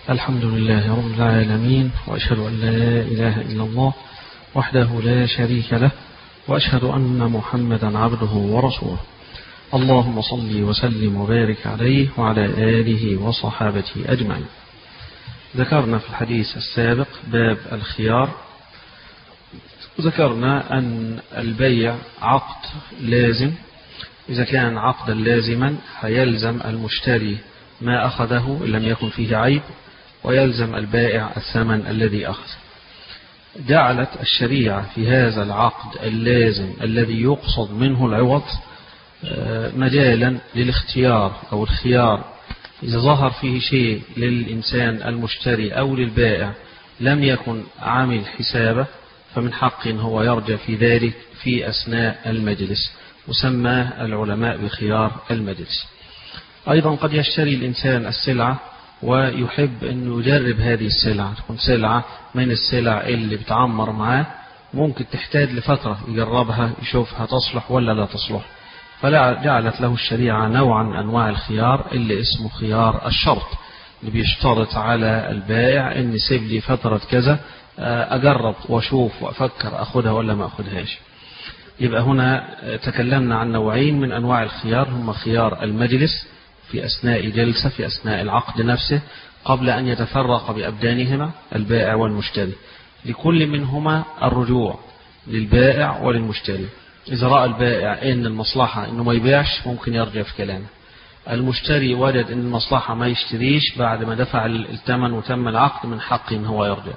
الحمد لله رب العالمين وأشهد أن لا إله إلا الله وحده لا شريك له وأشهد أن محمدا عبده ورسوله اللهم صل وسلم وبارك عليه وعلى آله وصحابته أجمعين ذكرنا في الحديث السابق باب الخيار ذكرنا أن البيع عقد لازم إذا كان عقدا لازما فيلزم المشتري ما أخذه إن لم يكن فيه عيب ويلزم البائع الثمن الذي أخذ جعلت الشريعة في هذا العقد اللازم الذي يقصد منه العوض مجالا للاختيار أو الخيار إذا ظهر فيه شيء للإنسان المشتري أو للبائع لم يكن عامل حسابه فمن حق هو يرجع في ذلك في أثناء المجلس وسماه العلماء بخيار المجلس أيضا قد يشتري الإنسان السلعة ويحب أن يجرب هذه السلعة تكون سلعة من السلع اللي بتعمر معاه ممكن تحتاج لفترة يجربها يشوفها تصلح ولا لا تصلح فجعلت له الشريعة نوعا من أنواع الخيار اللي اسمه خيار الشرط اللي بيشترط على البائع أن سيب لي فترة كذا أجرب وأشوف وأفكر أخدها ولا ما أخدهاش يبقى هنا تكلمنا عن نوعين من أنواع الخيار هم خيار المجلس في أثناء جلسة في أثناء العقد نفسه قبل أن يتفرق بأبدانهما البائع والمشتري لكل منهما الرجوع للبائع وللمشتري إذا رأى البائع أن المصلحة أنه ما يبيعش ممكن يرجع في كلامه المشتري وجد أن المصلحة ما يشتريش بعد ما دفع الثمن وتم العقد من حقه أن هو يرجع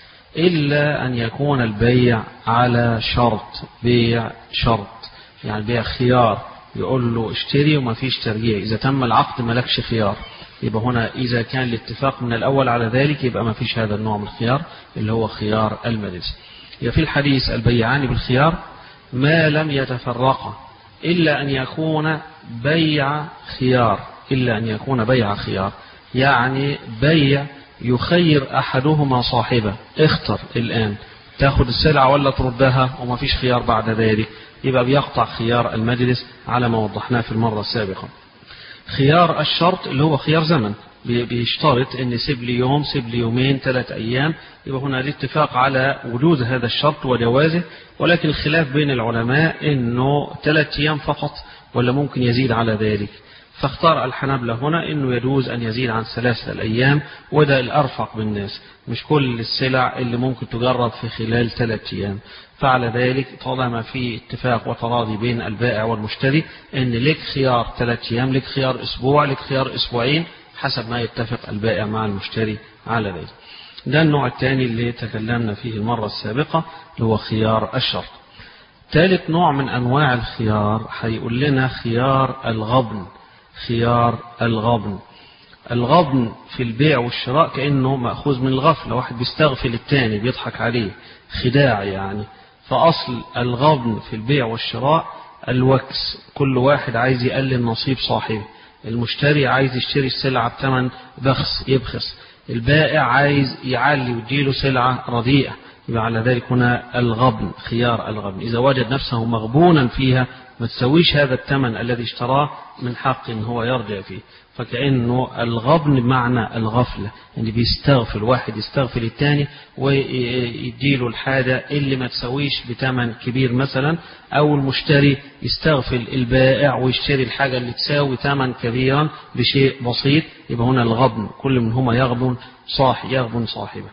إلا أن يكون البيع على شرط بيع شرط يعني بيع خيار يقول له اشتري وما فيش ترجيع إذا تم العقد ملكش خيار يبقى هنا إذا كان الاتفاق من الأول على ذلك يبقى ما فيش هذا النوع من الخيار اللي هو خيار المجلس يبقى في الحديث البيعان بالخيار ما لم يتفرقا إلا أن يكون بيع خيار إلا أن يكون بيع خيار يعني بيع يخير أحدهما صاحبه اختر الآن تاخد السلعة ولا تردها وما فيش خيار بعد ذلك يبقى بيقطع خيار المجلس على ما وضحناه في المرة السابقة خيار الشرط اللي هو خيار زمن بيشترط ان سيب لي يوم سيب لي يومين ثلاث ايام يبقى هنا الاتفاق على وجود هذا الشرط وجوازه ولكن الخلاف بين العلماء انه ثلاث ايام فقط ولا ممكن يزيد على ذلك فاختار الحنابلة هنا انه يجوز ان يزيد عن ثلاثة الايام وده الارفق بالناس مش كل السلع اللي ممكن تجرب في خلال ثلاث ايام فعلى ذلك طالما في اتفاق وتراضي بين البائع والمشتري ان لك خيار ثلاث ايام لك خيار اسبوع لك خيار اسبوعين حسب ما يتفق البائع مع المشتري على ذلك ده النوع الثاني اللي تكلمنا فيه المرة السابقة اللي هو خيار الشرط ثالث نوع من أنواع الخيار هيقول لنا خيار الغبن خيار الغبن الغبن في البيع والشراء كأنه مأخوذ من الغفلة واحد بيستغفل التاني بيضحك عليه خداع يعني فأصل الغبن في البيع والشراء الوكس كل واحد عايز يقلل نصيب صاحبه المشتري عايز يشتري السلعة بثمن بخس يبخس البائع عايز يعلي ويديله سلعة رديئة يبقى على ذلك هنا الغبن خيار الغبن إذا وجد نفسه مغبونا فيها ما تسويش هذا الثمن الذي اشتراه من حق ان هو يرجع فيه فكأنه الغبن بمعنى الغفلة يعني بيستغفل واحد يستغفل الثاني ويديله الحاجة اللي ما تسويش بثمن كبير مثلا أو المشتري يستغفل البائع ويشتري الحاجة اللي تساوي ثمن كبيرا بشيء بسيط يبقى هنا الغبن كل منهما يغبن صاحب يغبن صاحبه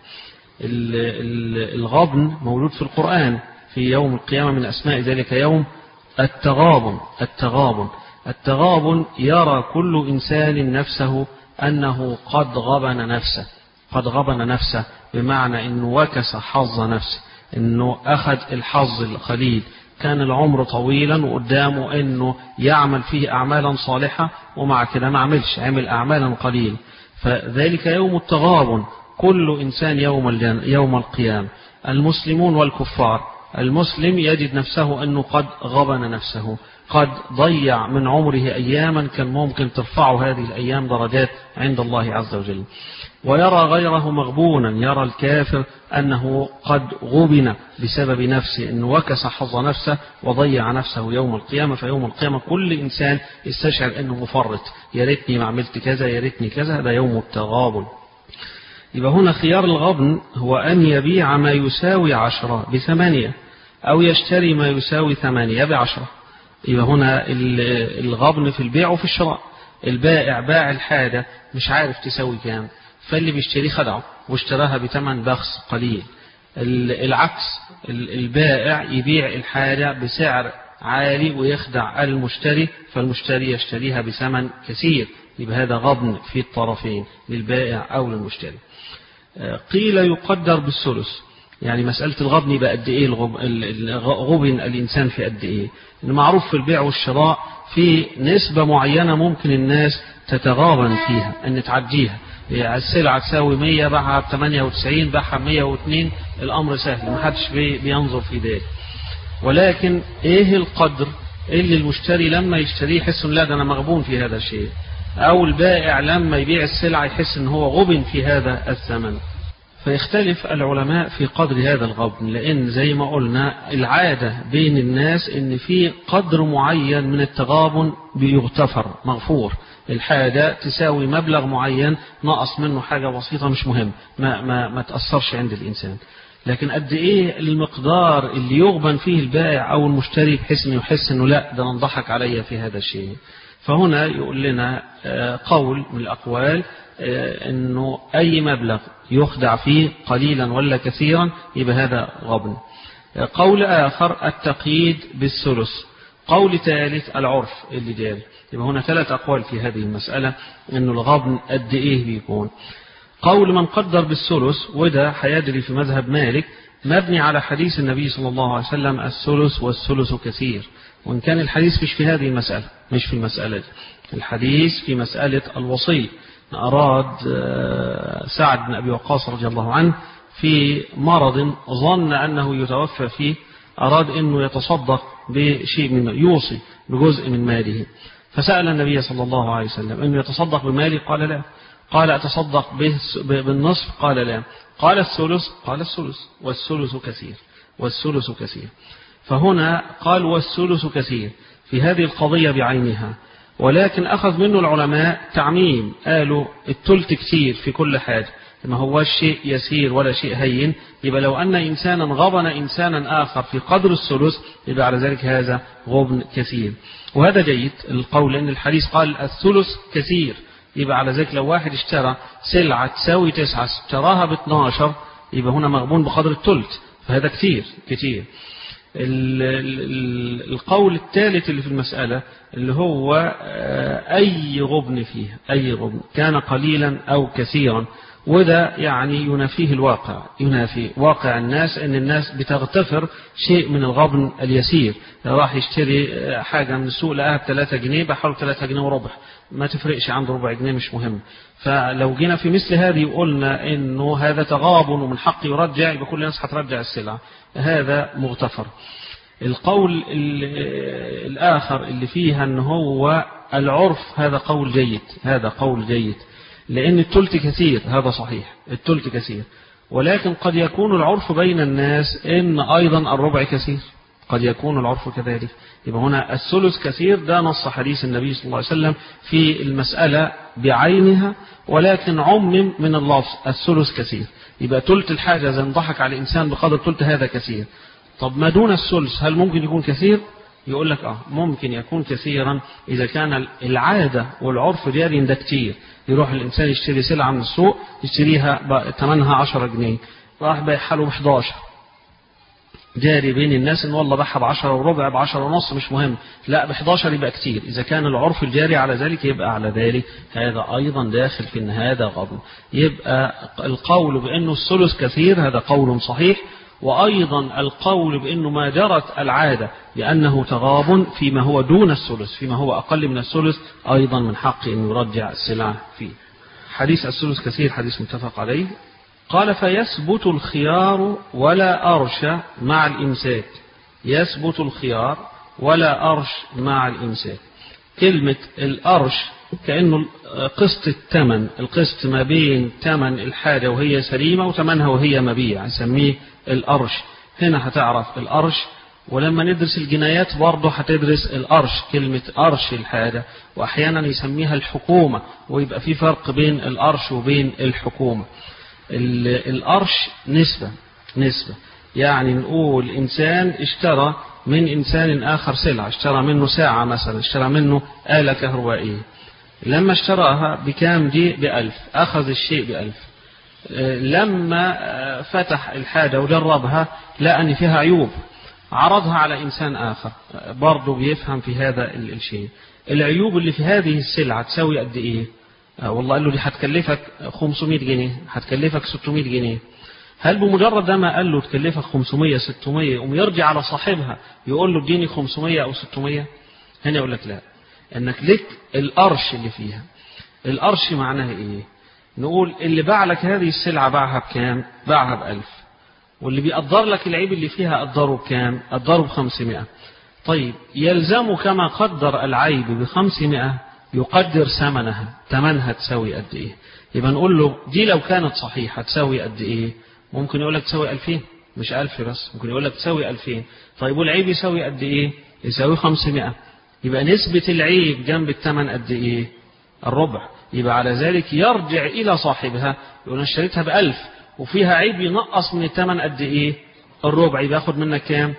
الغبن موجود في القرآن في يوم القيامة من أسماء ذلك يوم التغابن التغابن التغابن يرى كل إنسان نفسه أنه قد غبن نفسه قد غبن نفسه بمعنى أنه وكس حظ نفسه أنه أخذ الحظ القليل كان العمر طويلا وقدامه أنه يعمل فيه أعمالا صالحة ومع كده ما عملش عمل أعمالا قليل فذلك يوم التغابن كل إنسان يوم, يوم القيامة المسلمون والكفار المسلم يجد نفسه أنه قد غبن نفسه قد ضيع من عمره أياما كان ممكن ترفعه هذه الأيام درجات عند الله عز وجل ويرى غيره مغبونا يرى الكافر أنه قد غبن بسبب نفسه أنه وكس حظ نفسه وضيع نفسه يوم القيامة فيوم القيامة كل إنسان يستشعر أنه مفرط يا ريتني ما عملت كذا يا ريتني كذا هذا يوم التغابن يبقى هنا خيار الغبن هو أن يبيع ما يساوي عشرة بثمانية أو يشتري ما يساوي ثمانية بعشرة يبقى هنا الغبن في البيع وفي الشراء البائع باع الحاجة مش عارف تساوي كام فاللي بيشتري خدعه واشتراها بثمن بخس قليل العكس البائع يبيع الحاجة بسعر عالي ويخدع المشتري فالمشتري يشتريها بثمن كثير يبقى هذا غبن في الطرفين للبائع أو للمشتري قيل يقدر بالثلث يعني مسألة الغبن يبقى قد إيه غبن الإنسان في قد إيه المعروف في البيع والشراء في نسبة معينة ممكن الناس تتغابن فيها أن تعديها يعني السلعة تساوي 100 باعها ب 98 باعها ب 102 الأمر سهل ما حدش بينظر في ذلك ولكن إيه القدر اللي المشتري لما يشتريه يحس لا ده أنا مغبون في هذا الشيء أو البائع لما يبيع السلعة يحس أن هو غبن في هذا الثمن فيختلف العلماء في قدر هذا الغبن لأن زي ما قلنا العادة بين الناس أن في قدر معين من التغابن بيغتفر مغفور الحاجة تساوي مبلغ معين نقص منه حاجة بسيطة مش مهم ما, ما, ما تأثرش عند الإنسان لكن قد إيه المقدار اللي يغبن فيه البائع أو المشتري بحيث أنه يحس أنه لا ده انضحك عليا في هذا الشيء فهنا يقول لنا قول من الأقوال أنه أي مبلغ يخدع فيه قليلا ولا كثيرا يبقى هذا غبن قول آخر التقييد بالثلث قول ثالث العرف اللي جاري يبقى هنا ثلاث أقوال في هذه المسألة أنه الغبن قد إيه بيكون قول من قدر بالثلث وده هيجري في مذهب مالك مبني على حديث النبي صلى الله عليه وسلم الثلث والثلث كثير وإن كان الحديث مش في هذه المسألة مش في المسألة دي الحديث في مسألة الوصي أراد سعد بن أبي وقاص رضي الله عنه في مرض ظن أنه يتوفى فيه أراد أنه يتصدق بشيء من يوصي بجزء من ماله فسأل النبي صلى الله عليه وسلم أنه يتصدق بماله قال لا قال أتصدق بالنصف قال لا قال الثلث قال الثلث والثلث كثير والثلث كثير فهنا قال والثلث كثير في هذه القضية بعينها ولكن أخذ منه العلماء تعميم قالوا التلت كثير في كل حاجة ما هو شيء يسير ولا شيء هين يبقى لو أن إنسانا غبن إنسانا آخر في قدر الثلث يبقى على ذلك هذا غبن كثير وهذا جيد القول أن الحديث قال الثلث كثير يبقى على ذلك لو واحد اشترى سلعة تساوي تسعة اشتراها ب 12 يبقى هنا مغبون بقدر الثلث فهذا كثير كثير القول الثالث اللي في المسألة اللي هو أي غبن فيه أي غبن كان قليلا أو كثيرا وده يعني ينافيه الواقع ينافي واقع الناس ان الناس بتغتفر شيء من الغبن اليسير راح يشتري حاجة من السوق لقاها ب 3 جنيه بحاول 3 جنيه وربع ما تفرقش عنده ربع جنيه مش مهم فلو جينا في مثل هذه وقلنا انه هذا تغابن ومن حق يرجع يبقى كل الناس هترجع السلعة هذا مغتفر القول الآخر اللي فيها ان هو العرف هذا قول جيد هذا قول جيد لأن التلت كثير هذا صحيح التلت كثير ولكن قد يكون العرف بين الناس إن أيضا الربع كثير قد يكون العرف كذلك يبقى هنا الثلث كثير ده نص حديث النبي صلى الله عليه وسلم في المسألة بعينها ولكن عمم من اللفظ الثلث كثير يبقى تلت الحاجة إذا انضحك على الإنسان بقدر تلت هذا كثير طب ما دون الثلث هل ممكن يكون كثير يقول لك اه ممكن يكون كثيرا اذا كان العاده والعرف جاري ده كتير يروح الانسان يشتري سلعه من السوق يشتريها ثمنها 10 جنيه راح بايعها له ب 11 جاري بين الناس ان والله باعها ب 10 وربع ب 10 ونص مش مهم لا ب 11 يبقى كتير اذا كان العرف الجاري على ذلك يبقى على ذلك هذا ايضا داخل في ان هذا غبن يبقى القول بانه الثلث كثير هذا قول صحيح وأيضا القول بأنه ما جرت العادة لأنه تغاب فيما هو دون الثلث فيما هو أقل من الثلث أيضا من حق أن يرجع السلعة فيه حديث الثلث كثير حديث متفق عليه قال فيثبت الخيار ولا أرش مع الإمساك يثبت الخيار ولا أرش مع الإمساك كلمة الأرش كأنه قسط الثمن القسط ما بين ثمن الحاجة وهي سليمة وثمنها وهي مبيع نسميه الأرش هنا هتعرف الأرش ولما ندرس الجنايات برضه هتدرس الأرش كلمة أرش الحاجة وأحيانا يسميها الحكومة ويبقى في فرق بين الأرش وبين الحكومة القرش نسبة نسبة يعني نقول إنسان اشترى من إنسان آخر سلعة اشترى منه ساعة مثلا اشترى منه آلة كهربائية لما اشتراها بكام دي بألف أخذ الشيء بألف لما فتح الحاجة وجربها لقى أن فيها عيوب عرضها على إنسان آخر برضه بيفهم في هذا الشيء العيوب اللي في هذه السلعة تساوي قد إيه والله قال له دي هتكلفك 500 جنيه هتكلفك 600 جنيه هل بمجرد ده ما قال له تكلفك 500 600 يقوم يرجع على صاحبها يقول له اديني 500 او 600 هنا يقول لك لا انك لك القرش اللي فيها القرش معناها ايه نقول اللي باع لك هذه السلعة باعها بكام باعها بألف واللي بيقدر لك العيب اللي فيها قدره بكام قدره بخمسمائة طيب يلزم كما قدر العيب بخمسمائة يقدر ثمنها ثمنها تساوي قد ايه يبقى نقول له دي لو كانت صحيحة تساوي قد ايه ممكن يقول لك تساوي 2000 مش 1000 بس ممكن يقول لك تساوي 2000 طيب والعيب يساوي قد ايه يساوي 500 يبقى نسبة العيب جنب الثمن قد ايه الربع يبقى على ذلك يرجع إلى صاحبها يقول أنا اشتريتها بألف وفيها عيب ينقص من الثمن قد إيه الربع يبقى ياخد منك كام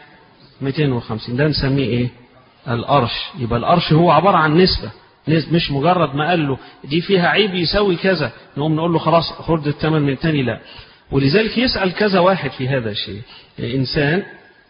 250 ده نسميه إيه القرش يبقى القرش هو عبارة عن نسبة مش مجرد ما قال له دي فيها عيب يساوي كذا نقوم نقول له خلاص خد الثمن من تاني لا ولذلك يسأل كذا واحد في هذا الشيء إنسان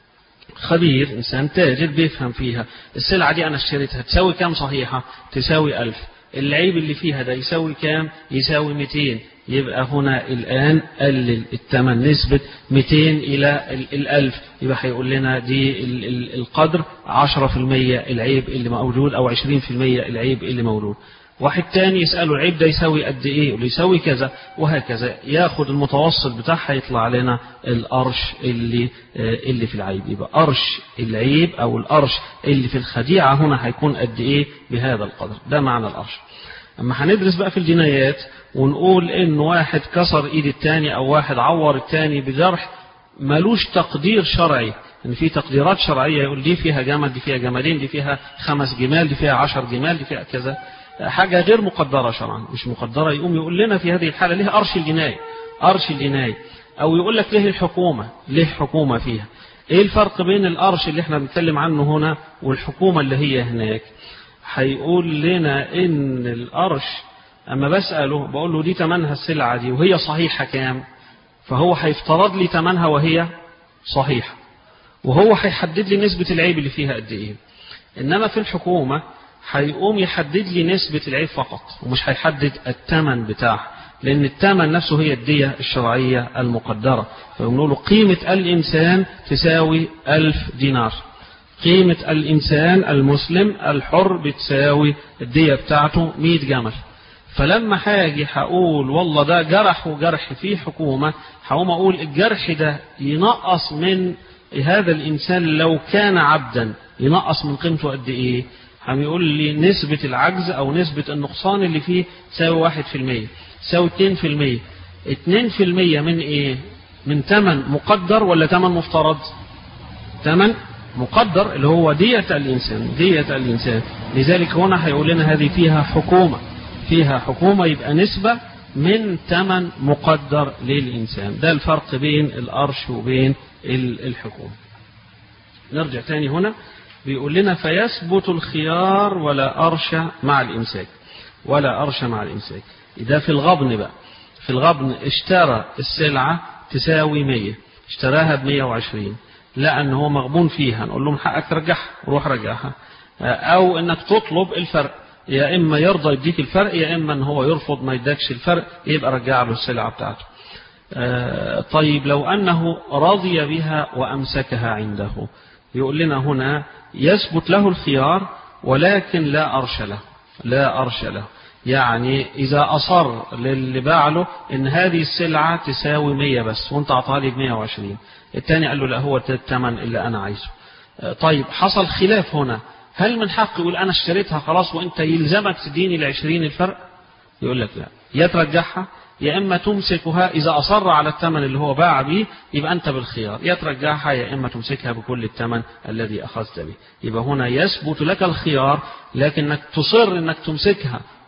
خبير إنسان تاجر بيفهم فيها السلعة دي أنا اشتريتها تساوي كام صحيحة تساوي ألف العيب اللي فيها ده يساوي كام يساوي 200 يبقى هنا الآن قلل الثمن نسبة 200 إلى الألف يبقى هيقول لنا دي القدر 10% العيب اللي موجود أو 20% العيب اللي موجود واحد تاني يسأله العيب ده يساوي قد ايه يقول يساوي كذا وهكذا ياخد المتوسط بتاعها يطلع لنا القرش اللي اللي في العيب يبقى قرش العيب او القرش اللي في الخديعة هنا هيكون قد ايه بهذا القدر ده معنى القرش اما هندرس بقى في الجنايات ونقول ان واحد كسر ايد التاني او واحد عور التاني بجرح ملوش تقدير شرعي ان في تقديرات شرعيه يقول دي فيها جمل دي فيها جملين دي فيها خمس جمال دي فيها عشر جمال دي فيها كذا حاجة غير مقدرة شرعا مش مقدرة يقوم يقول لنا في هذه الحالة ليه أرش الجناية أرش الجناية أو يقول لك ليه الحكومة ليه حكومة فيها إيه الفرق بين الأرش اللي احنا بنتكلم عنه هنا والحكومة اللي هي هناك هيقول لنا إن الأرش أما بسأله بقول له دي تمنها السلعة دي وهي صحيحة كام فهو هيفترض لي تمنها وهي صحيحة وهو هيحدد لي نسبة العيب اللي فيها قد إيه إنما في الحكومة هيقوم يحدد لي نسبة العيب فقط ومش هيحدد الثمن بتاعها لأن الثمن نفسه هي الدية الشرعية المقدرة فبنقول له قيمة الإنسان تساوي ألف دينار قيمة الإنسان المسلم الحر بتساوي الدية بتاعته 100 جمل فلما هاجي هقول والله ده جرح وجرح فيه حكومة هقوم أقول الجرح ده ينقص من هذا الإنسان لو كان عبدا ينقص من قيمته قد إيه هم يقول لي نسبة العجز أو نسبة النقصان اللي فيه تساوي واحد في المية تساوي اتنين في المية اتنين في المية من ايه من تمن مقدر ولا تمن مفترض تمن مقدر اللي هو دية الإنسان دية الإنسان لذلك هنا هيقول لنا هذه فيها حكومة فيها حكومة يبقى نسبة من تمن مقدر للإنسان ده الفرق بين الأرش وبين الحكومة نرجع تاني هنا بيقول لنا فيثبت الخيار ولا أرش مع الإمساك ولا أرش مع الإمساك ده في الغبن بقى في الغبن اشترى السلعة تساوي 100 اشتراها ب 120 لا ان هو مغبون فيها نقول لهم حقك ترجعها روح رجعها او انك تطلب الفرق يا اما يرضى يديك الفرق يا اما ان هو يرفض ما يدكش الفرق يبقى رجع له السلعة بتاعته طيب لو انه رضي بها وامسكها عنده يقول لنا هنا يثبت له الخيار ولكن لا أرش له لا أرش له يعني إذا أصر للي باع له إن هذه السلعة تساوي 100 بس وأنت أعطاها لي ب 120 الثاني قال له لا هو الثمن اللي أنا عايزه طيب حصل خلاف هنا هل من حق يقول أنا اشتريتها خلاص وأنت يلزمك تديني ال 20 الفرق يقول لك لا يا ترجعها يا إما تمسكها إذا أصر على الثمن اللي هو باع به يبقى أنت بالخيار يا ترجعها يا إما تمسكها بكل الثمن الذي أخذت به يبقى هنا يثبت لك الخيار لكنك تصر أنك تمسكها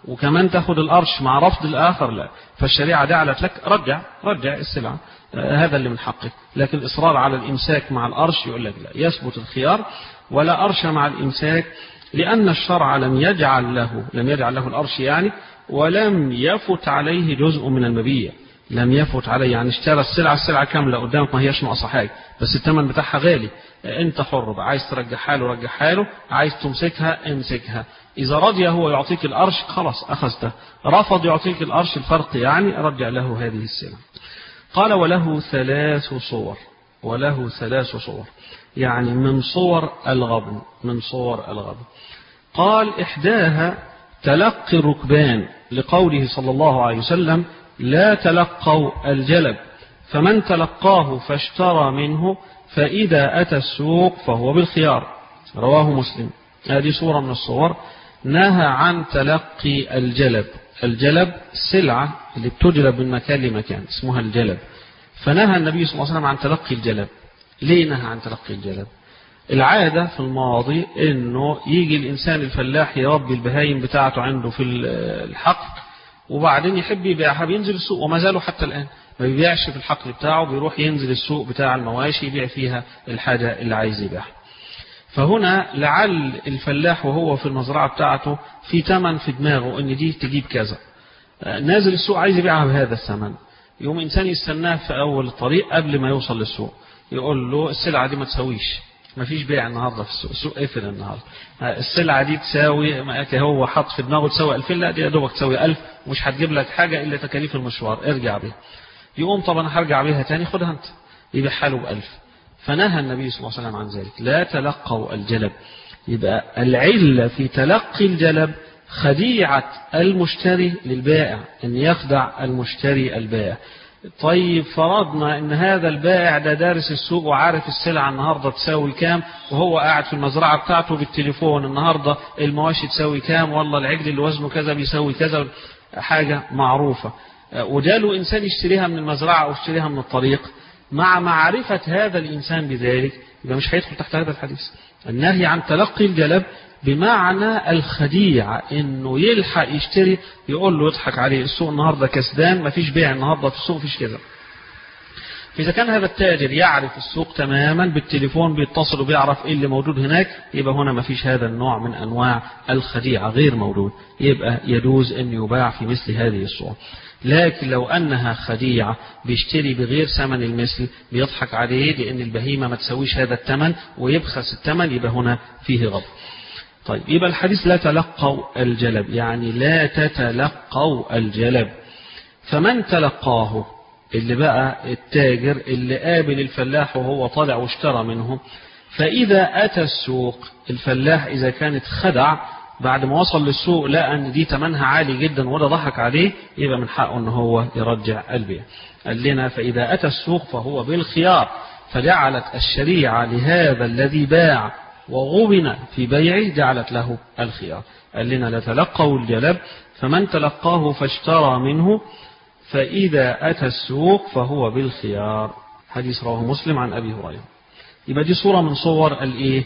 وكمان تاخد القرش مع رفض الآخر لا فالشريعة جعلت لك رجع رجع السلعة آه، هذا اللي من حقك لكن الإصرار على الإمساك مع القرش يقول لك لا يثبت الخيار ولا أرش مع الإمساك لأن الشرع لم يجعل له لم يجعل له الأرش يعني ولم يفت عليه جزء من المبيع لم يفت عليه يعني اشترى السلعة السلعة كاملة قدامك ما هيش ناقصة حاجة بس الثمن بتاعها غالي انت حر بقى عايز ترجعها له رجعها له عايز تمسكها امسكها إذا رضي هو يعطيك القرش خلاص أخذته رفض يعطيك القرش الفرق يعني رجع له هذه السلعة قال وله ثلاث صور وله ثلاث صور يعني من صور الغبن من صور الغبن قال إحداها تلقي الركبان لقوله صلى الله عليه وسلم لا تلقوا الجلب فمن تلقاه فاشترى منه فإذا أتى السوق فهو بالخيار رواه مسلم هذه صورة من الصور نهى عن تلقي الجلب الجلب سلعة اللي بتجلب من مكان لمكان اسمها الجلب فنهى النبي صلى الله عليه وسلم عن تلقي الجلب ليه نهى عن تلقي الجلب العادة في الماضي انه يجي الانسان الفلاح يربي البهايم بتاعته عنده في الحقل وبعدين يحب يبيعها بينزل السوق وما زالوا حتى الان ما بيبيعش في الحقل بتاعه بيروح ينزل السوق بتاع المواشي يبيع فيها الحاجة اللي عايز يبيعها فهنا لعل الفلاح وهو في المزرعة بتاعته في تمن في دماغه ان دي تجيب كذا نازل السوق عايز يبيعها بهذا الثمن يوم انسان يستناه في اول الطريق قبل ما يوصل للسوق يقول له السلعة دي ما تسويش ما فيش بيع النهارده في السوق السوق قفل النهارده السلعه دي تساوي هو حط في دماغه تساوي 2000 لا دي يا دوبك تساوي 1000 ومش هتجيب لك حاجه الا تكاليف المشوار ارجع بيها يقوم طب انا هرجع بيها تاني خدها انت يبيعها له ب 1000 فنهى النبي صلى الله عليه وسلم عن ذلك لا تلقوا الجلب يبقى العله في تلقي الجلب خديعه المشتري للبائع ان يخدع المشتري البائع طيب فرضنا ان هذا البائع ده دارس السوق وعارف السلعه النهارده تساوي كام وهو قاعد في المزرعه بتاعته بالتليفون النهارده المواشي تساوي كام والله العجل اللي وزنه كذا بيساوي كذا حاجه معروفه وجاله انسان يشتريها من المزرعه او يشتريها من الطريق مع معرفه هذا الانسان بذلك يبقى مش هيدخل تحت هذا الحديث النهي عن تلقي الجلب بمعنى الخديعة انه يلحق يشتري يقول له يضحك عليه السوق النهاردة كسدان مفيش بيع النهاردة في السوق فيش كذا فإذا كان هذا التاجر يعرف السوق تماما بالتليفون بيتصل وبيعرف ايه اللي موجود هناك يبقى هنا ما فيش هذا النوع من أنواع الخديعة غير موجود يبقى يجوز أن يباع في مثل هذه الصور لكن لو أنها خديعة بيشتري بغير ثمن المثل بيضحك عليه لأن البهيمة ما تسويش هذا الثمن ويبخس الثمن يبقى هنا فيه غضب طيب يبقى الحديث لا تلقوا الجلب يعني لا تتلقوا الجلب فمن تلقاه اللي بقى التاجر اللي قابل الفلاح وهو طالع واشترى منه فإذا أتى السوق الفلاح إذا كانت خدع بعد ما وصل للسوق لقى ان دي تمنها عالي جدا وده ضحك عليه يبقى من حقه ان هو يرجع البيع قال لنا فاذا اتى السوق فهو بالخيار فجعلت الشريعه لهذا الذي باع وغبن في بيعه جعلت له الخيار قال لنا لتلقوا الجلب فمن تلقاه فاشترى منه فإذا أتى السوق فهو بالخيار حديث رواه مسلم عن أبي هريرة يبقى دي صورة من صور الإيه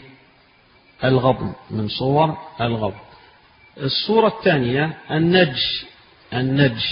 الغبن من صور الغبن الصورة الثانية النج النج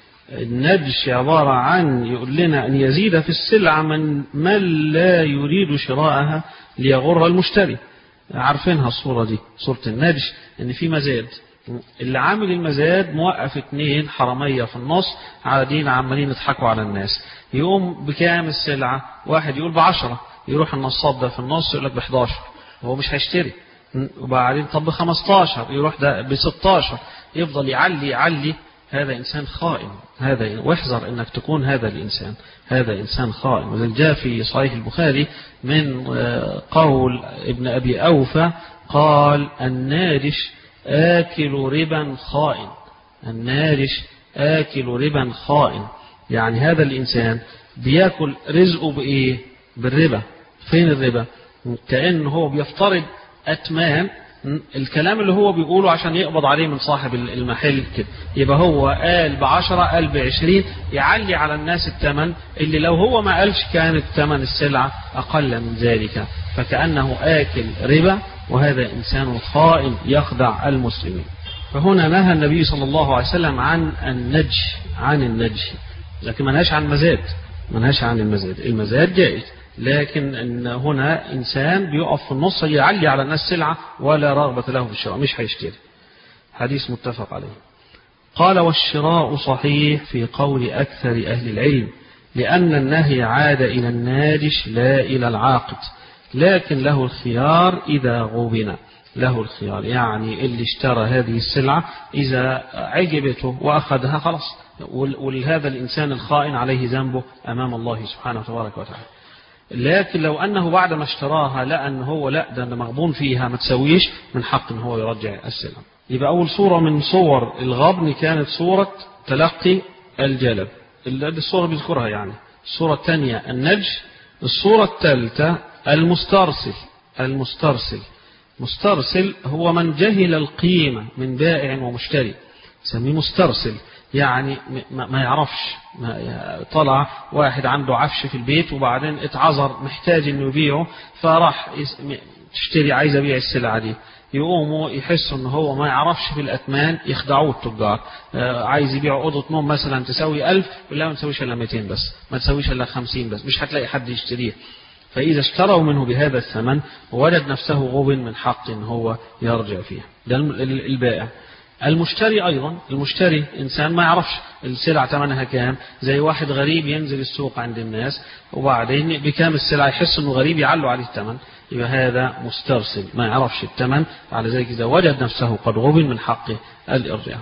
النجش عبارة عن يقول لنا أن يزيد في السلعة من من لا يريد شراءها ليغر المشتري عارفينها الصورة دي صورة النجش ان في مزاد اللي عامل المزاد موقف اتنين حرامية في النص قاعدين عمالين يضحكوا على الناس يقوم بكام السلعة واحد يقول بعشرة يروح النصاب ده في النص يقول لك ب 11 هو مش هيشتري وبعدين طب ب 15 يروح ده ب 16 يفضل يعلي يعلي هذا إنسان خائن هذا واحذر أنك تكون هذا الإنسان هذا إنسان خائن وذلك جاء في صحيح البخاري من قول ابن أبي أوفى قال النارش آكل ربا خائن النارش آكل ربا خائن يعني هذا الإنسان بياكل رزقه بإيه بالربا فين الربا كأنه هو بيفترض أتمان الكلام اللي هو بيقوله عشان يقبض عليه من صاحب المحل كده يبقى هو قال بعشرة قال بعشرين يعلي على الناس الثمن اللي لو هو ما قالش كانت ثمن السلعة أقل من ذلك فكأنه آكل ربا وهذا إنسان خائن يخدع المسلمين فهنا نهى النبي صلى الله عليه وسلم عن النج عن النج لكن ما نهاش عن المزاد ما نهاش عن المزاد المزاد جائز لكن إن هنا إنسان بيقف في النص يعلي على الناس سلعة ولا رغبة له في الشراء مش هيشتري حديث متفق عليه قال والشراء صحيح في قول أكثر أهل العلم لأن النهي عاد إلى الناجش لا إلى العاقد لكن له الخيار إذا غبن له الخيار يعني اللي اشترى هذه السلعة إذا عجبته وأخذها خلاص ولهذا الإنسان الخائن عليه ذنبه أمام الله سبحانه وتبارك وتعالى لكن لو أنه بعد ما اشتراها لقى أن هو لا ده مغبون فيها ما تسويش من حق أن هو يرجع السلعة يبقى أول صورة من صور الغبن كانت صورة تلقي الجلب الصورة بيذكرها يعني الصورة الثانية النج الصورة الثالثة المسترسل المسترسل مسترسل هو من جهل القيمة من بائع ومشتري سميه مسترسل يعني ما يعرفش ما طلع واحد عنده عفش في البيت وبعدين اتعذر محتاج انه يبيعه فراح تشتري عايز ابيع السلعه دي يقوموا يحسوا ان هو ما يعرفش في الاثمان يخدعوه التجار آه عايز يبيع اوضه نوم مثلا تساوي 1000 ولا ما تساويش الا 200 بس ما تساويش الا 50 بس مش هتلاقي حد يشتريها فإذا اشتروا منه بهذا الثمن وجد نفسه غبن من حق هو يرجع فيها ده البائع المشتري أيضا المشتري إنسان ما يعرفش السلع ثمنها كام زي واحد غريب ينزل السوق عند الناس وبعدين بكام السلع يحس أنه غريب يعلوا عليه الثمن يبقى هذا مسترسل ما يعرفش الثمن على ذلك إذا وجد نفسه قد غبن من حقه الإرجاع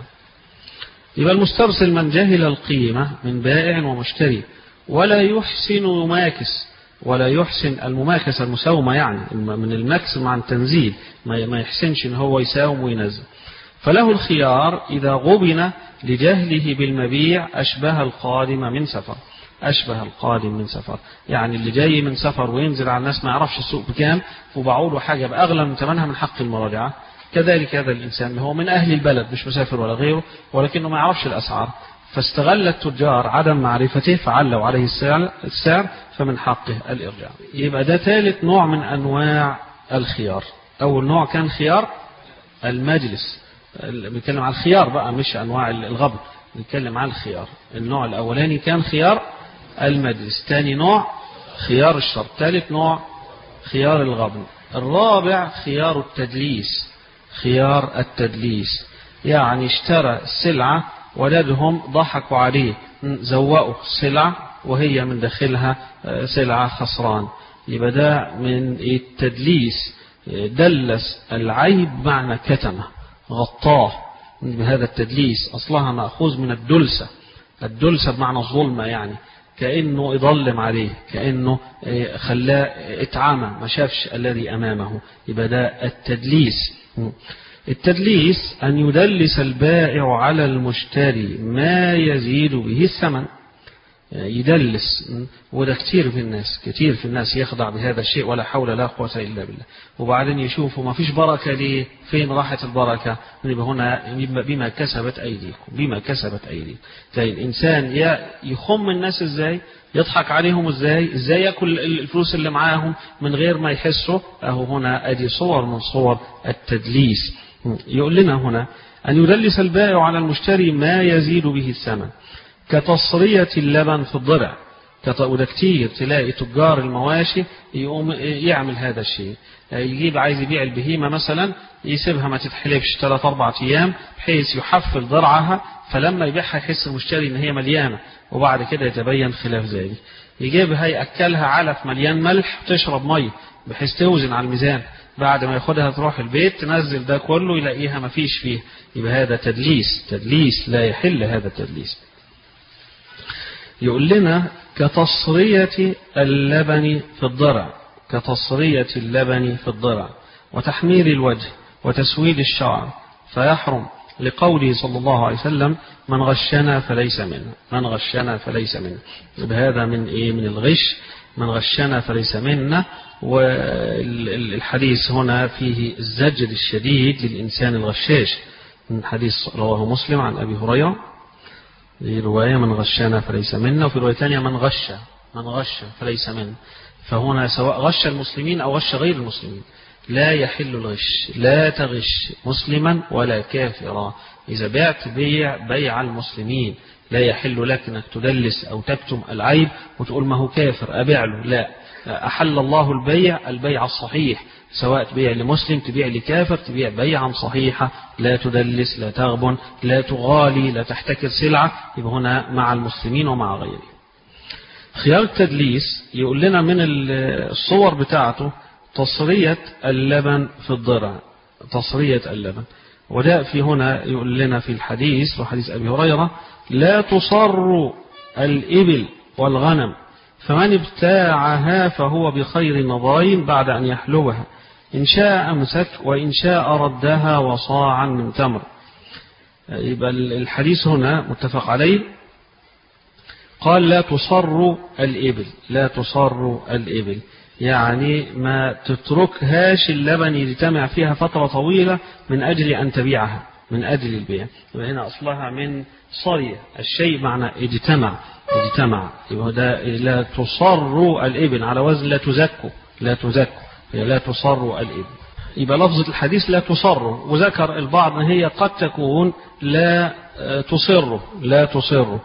يبقى المسترسل من جهل القيمة من بائع ومشتري ولا يحسن يماكس ولا يحسن المماكسة المساومة يعني من المكس مع التنزيل ما يحسنش ان هو يساوم وينزل فله الخيار إذا غبن لجهله بالمبيع أشبه القادم من سفر أشبه القادم من سفر يعني اللي جاي من سفر وينزل على الناس ما يعرفش السوق بكام وبعوا له حاجة بأغلى من ثمنها من حق المراجعة كذلك هذا الإنسان اللي هو من أهل البلد مش مسافر ولا غيره ولكنه ما يعرفش الأسعار فاستغل التجار عدم معرفته فعلوا عليه السعر فمن حقه الإرجاع يبقى ده ثالث نوع من أنواع الخيار أول نوع كان خيار المجلس بنتكلم على الخيار بقى مش أنواع الغبن بنتكلم على الخيار النوع الأولاني كان خيار المجلس ثاني نوع خيار الشرط ثالث نوع خيار الغبن الرابع خيار التدليس خيار التدليس يعني اشترى السلعة ولدهم ضحكوا عليه زوقوا السلع وهي من داخلها سلعة خسران يبقى ده من التدليس دلس العيب معنى كتمه غطاه بهذا التدليس أصلها مأخوذ من الدلسة الدلسة بمعنى الظلمة يعني كأنه يظلم عليه كأنه خلاه اتعامى ما شافش الذي أمامه يبقى ده التدليس التدليس أن يدلس البائع على المشتري ما يزيد به الثمن يدلس وده كتير في الناس كتير في الناس يخضع بهذا الشيء ولا حول ولا قوة إلا بالله وبعدين يشوفوا ما فيش بركة ليه فين راحت البركة يبقى هنا بما كسبت أيديكم بما كسبت أيديكم زي الإنسان يخم الناس إزاي يضحك عليهم إزاي إزاي يأكل الفلوس اللي معاهم من غير ما يحسوا أهو هنا أدي صور من صور التدليس يقول لنا هنا أن يدلس البائع على المشتري ما يزيد به الثمن كتصرية اللبن في الضرع وده كتير تلاقي تجار المواشي يقوم يعمل هذا الشيء يجيب عايز يبيع البهيمة مثلا يسيبها ما تتحلبش ثلاث أربع أيام بحيث يحفل ضرعها فلما يبيعها يحس المشتري إن هي مليانة وبعد كده يتبين خلاف ذلك يجيبها يأكلها علف مليان ملح تشرب مية بحيث توزن على الميزان بعد ما ياخدها تروح البيت تنزل ده كله يلاقيها ما فيش فيه يبقى هذا تدليس تدليس لا يحل هذا التدليس يقول لنا كتصرية اللبن في الضرع كتصرية اللبن في الضرع وتحمير الوجه وتسويد الشعر فيحرم لقوله صلى الله عليه وسلم من غشنا فليس منا من غشنا فليس منا هذا من ايه من الغش من غشنا فليس منا والحديث هنا فيه الزجر الشديد للإنسان الغشاش من حديث رواه مسلم عن أبي هريرة في رواية من غشنا فليس منا وفي رواية ثانية من غش من غش فليس منا فهنا سواء غش المسلمين أو غش غير المسلمين لا يحل الغش لا تغش مسلما ولا كافرا إذا بعت بيع بيع المسلمين لا يحل لك أنك تدلس أو تكتم العيب وتقول ما هو كافر أبيع له لا أحل الله البيع البيع الصحيح سواء تبيع لمسلم تبيع لكافر تبيع بيعا صحيحة لا تدلس لا تغبن لا تغالي لا تحتكر سلعة يبقى هنا مع المسلمين ومع غيره خيار التدليس يقول لنا من الصور بتاعته تصرية اللبن في الضرع تصرية اللبن وده في هنا يقول لنا في الحديث وحديث أبي هريرة لا تصر الإبل والغنم فمن ابتاعها فهو بخير النظرين بعد أن يحلوها إن شاء أمسك وإن شاء ردها وصاعا من تمر يبقى الحديث هنا متفق عليه قال لا تصر الإبل لا تصر الإبل يعني ما تتركهاش اللبن يجتمع فيها فترة طويلة من أجل أن تبيعها من أجل البيع يبقى هنا أصلها من صرية الشيء معنى اجتمع اجتمع يبقى ده لا تصر الإبل على وزن لا تزكوا لا تزكوا هي لا تصر الإبل يبقى لفظة الحديث لا تصر وذكر البعض أن هي قد تكون لا تصر لا تصر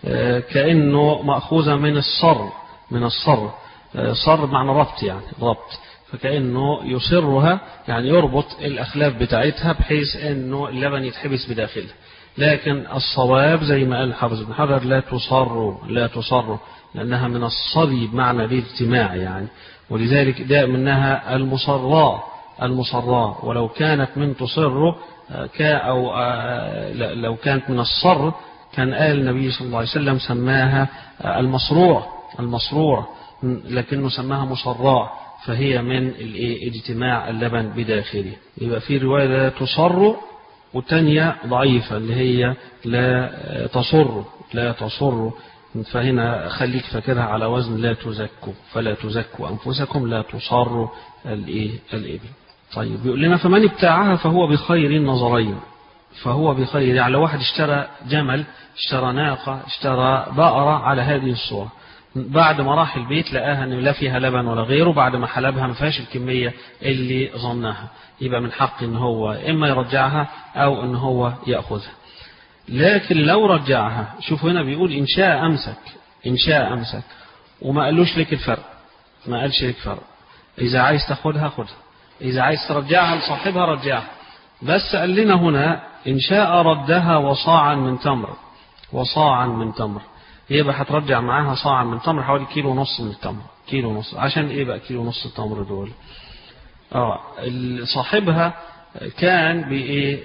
كأنه مأخوذة من الصر من الصر صر معنى ربط يعني ربط فكأنه يصرها يعني يربط الأخلاف بتاعتها بحيث أنه اللبن يتحبس بداخلها لكن الصواب زي ما قال حافظ بن حجر لا تصر لا تصر لأنها من الصبي بمعنى الاجتماع يعني ولذلك ده منها المصراء المصراء ولو كانت من تصر أو لو كانت من الصر كان قال النبي صلى الله عليه وسلم سماها المصروع المصروع لكنه سماها مصراء فهي من اجتماع اللبن بداخله يبقى في رواية لا تصر والتانية ضعيفة اللي هي لا تصر لا تصر فهنا خليك فاكرها على وزن لا تزكوا فلا تزكوا أنفسكم لا تصر الإبل طيب بيقول لنا فمن ابتاعها فهو بخير النظرين فهو بخير يعني لو واحد اشترى جمل اشترى ناقة اشترى بقرة على هذه الصورة بعد ما راح البيت لقاها ان لا فيها لبن ولا غيره بعد ما حلبها ما فيهاش الكميه اللي ظنها يبقى من حق ان هو اما يرجعها او ان هو ياخذها لكن لو رجعها شوفوا هنا بيقول ان شاء امسك ان شاء امسك وما قالوش لك الفرق ما قالش لك فرق اذا عايز تاخدها خدها اذا عايز ترجعها لصاحبها رجعها بس قال لنا هنا ان شاء ردها وصاعا من تمر وصاعا من تمر يبقى هترجع معاها صاعا من تمر حوالي كيلو ونص من التمر كيلو ونص عشان ايه بقى كيلو ونص التمر دول اه صاحبها كان بايه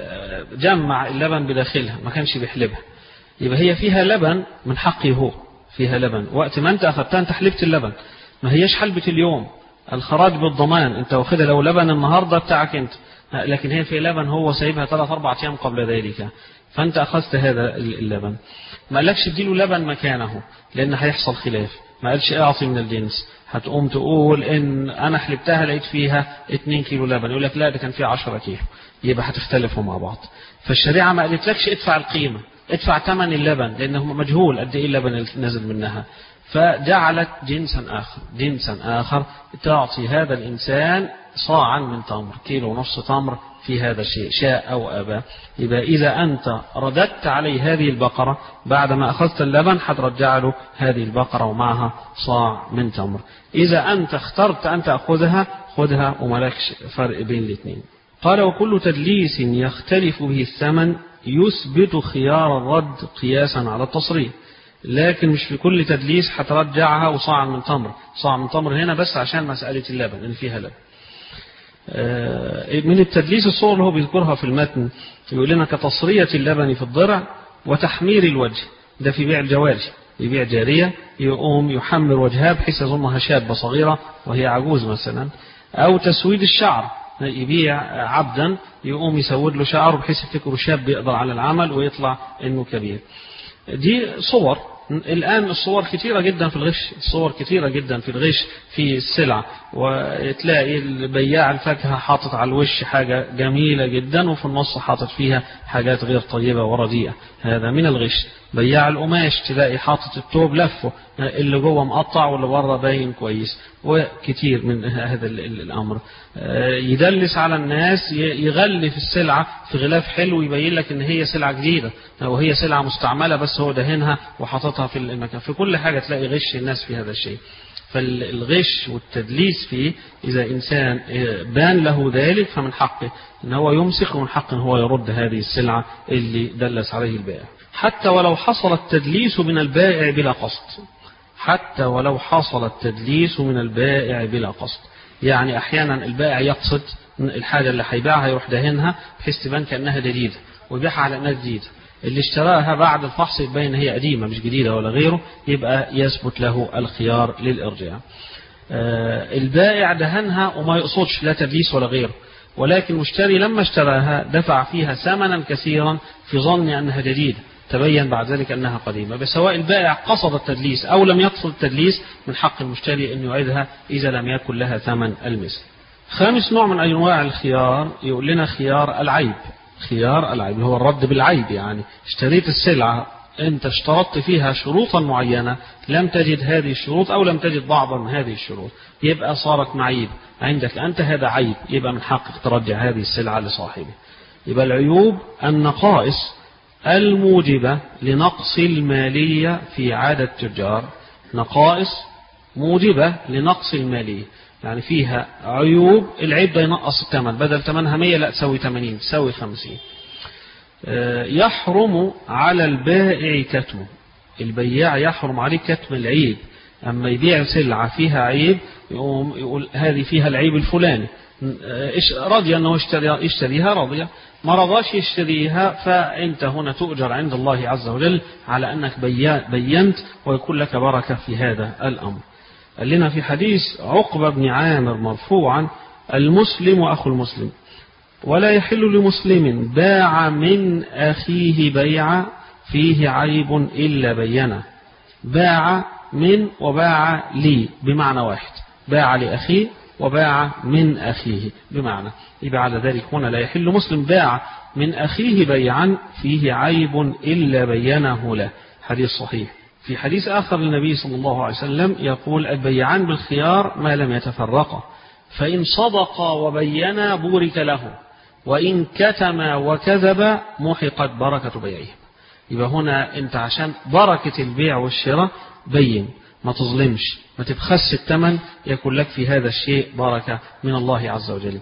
جمع اللبن بداخلها ما كانش بيحلبها يبقى هي فيها لبن من حقي هو فيها لبن وقت ما انت اخذتها انت حلبت اللبن ما هيش حلبة اليوم الخراج بالضمان انت واخدها لو لبن النهارده بتاعك انت لكن هي في لبن هو سايبها ثلاث اربع ايام قبل ذلك فانت اخذت هذا اللبن ما قالكش اديله لبن مكانه لان هيحصل خلاف ما قالش اعطي من الجنس هتقوم تقول ان انا حلبتها لقيت فيها 2 كيلو لبن يقول لك لا ده كان فيها 10 كيلو يبقى هتختلفوا مع بعض فالشريعه ما قالتلكش ادفع القيمه ادفع ثمن اللبن لانه مجهول قد ايه اللبن اللي نزل منها فجعلت جنسا اخر جنسا اخر تعطي هذا الانسان صاعا من تمر كيلو ونص تمر في هذا الشيء شاء أو أبى يبقى إذا أنت رددت عليه هذه البقرة بعد ما أخذت اللبن هترجع له هذه البقرة ومعها صاع من تمر إذا أنت اخترت أن تأخذها خذها وملكش فرق بين الاثنين قال وكل تدليس يختلف به الثمن يثبت خيار الرد قياسا على التصريح لكن مش في كل تدليس هترجعها وصاع من تمر صاع من تمر هنا بس عشان مسألة اللبن اللي فيها لبن من التدليس الصور اللي هو بيذكرها في المتن يقول لنا كتصرية اللبن في الضرع وتحمير الوجه ده في بيع الجواري يبيع جارية يقوم يحمر وجهها بحيث يظنها شابة صغيرة وهي عجوز مثلا أو تسويد الشعر يبيع عبدا يقوم يسود له شعره بحيث يفتكره شاب يقدر على العمل ويطلع انه كبير دي صور الآن الصور كثيرة جدا في الغش الصور كثيرة جدا في الغش في السلع وتلاقي البياع الفاكهة حاطط على الوش حاجة جميلة جدا وفي النص حاطط فيها حاجات غير طيبة ورديئة هذا من الغش بياع القماش تلاقي حاطط التوب لفه اللي جوه مقطع واللي بره باين كويس وكتير من هذا الامر يدلس على الناس يغلي في السلعه في غلاف حلو يبين لك ان هي سلعه جديده وهي سلعه مستعمله بس هو دهنها وحاططها في المكان في كل حاجه تلاقي غش الناس في هذا الشيء فالغش والتدليس فيه إذا إنسان بان له ذلك فمن حقه أن هو يمسك ومن حقه أن هو يرد هذه السلعة اللي دلس عليه البائع حتى ولو حصل التدليس من البائع بلا قصد حتى ولو حصل التدليس من البائع بلا قصد يعني أحيانا البائع يقصد الحاجة اللي هيبيعها يروح دهنها بحيث تبان كأنها جديدة ويبيعها على أنها جديدة اللي اشتراها بعد الفحص يبين هي قديمة مش جديدة ولا غيره يبقى يثبت له الخيار للإرجاع آه البائع دهنها وما يقصدش لا تدليس ولا غيره ولكن المشتري لما اشتراها دفع فيها ثمنا كثيرا في ظن أنها جديدة تبين بعد ذلك أنها قديمة بس سواء البائع قصد التدليس أو لم يقصد التدليس من حق المشتري أن يعيدها إذا لم يكن لها ثمن المثل خامس نوع من أنواع الخيار يقول لنا خيار العيب خيار العيب هو الرد بالعيب يعني اشتريت السلعة انت اشترطت فيها شروطا معينة لم تجد هذه الشروط او لم تجد بعضا من هذه الشروط يبقى صارت معيب عندك انت هذا عيب يبقى من حقك ترجع هذه السلعة لصاحبه يبقى العيوب النقائص الموجبة لنقص المالية في عادة التجار نقائص موجبة لنقص المالية يعني فيها عيوب العيب ده ينقص الثمن بدل ثمنها 100 لا تسوي 80 تسوي 50 يحرم على البائع كتمه البياع يحرم عليه كتم العيب أما يبيع سلعة فيها عيب يقوم يقول هذه فيها العيب الفلاني رضي أنه يشتريها رضي ما رضاش يشتريها فأنت هنا تؤجر عند الله عز وجل على أنك بينت ويكون لك بركة في هذا الأمر قال لنا في حديث عقبة بن عامر مرفوعا المسلم أخو المسلم ولا يحل لمسلم باع من أخيه بيع فيه عيب إلا بينه باع من وباع لي بمعنى واحد باع لأخيه وباع من أخيه بمعنى يبقى على ذلك هنا لا يحل مسلم باع من أخيه بيعا فيه عيب إلا بينه له حديث صحيح في حديث آخر للنبي صلى الله عليه وسلم يقول البيعان بالخيار ما لم يتفرقا فإن صدقا وبينا بورك له وإن كتم وكذب محقت بركة بيعهم يبقى هنا أنت عشان بركة البيع والشراء بين ما تظلمش ما تبخس الثمن يكون لك في هذا الشيء بركة من الله عز وجل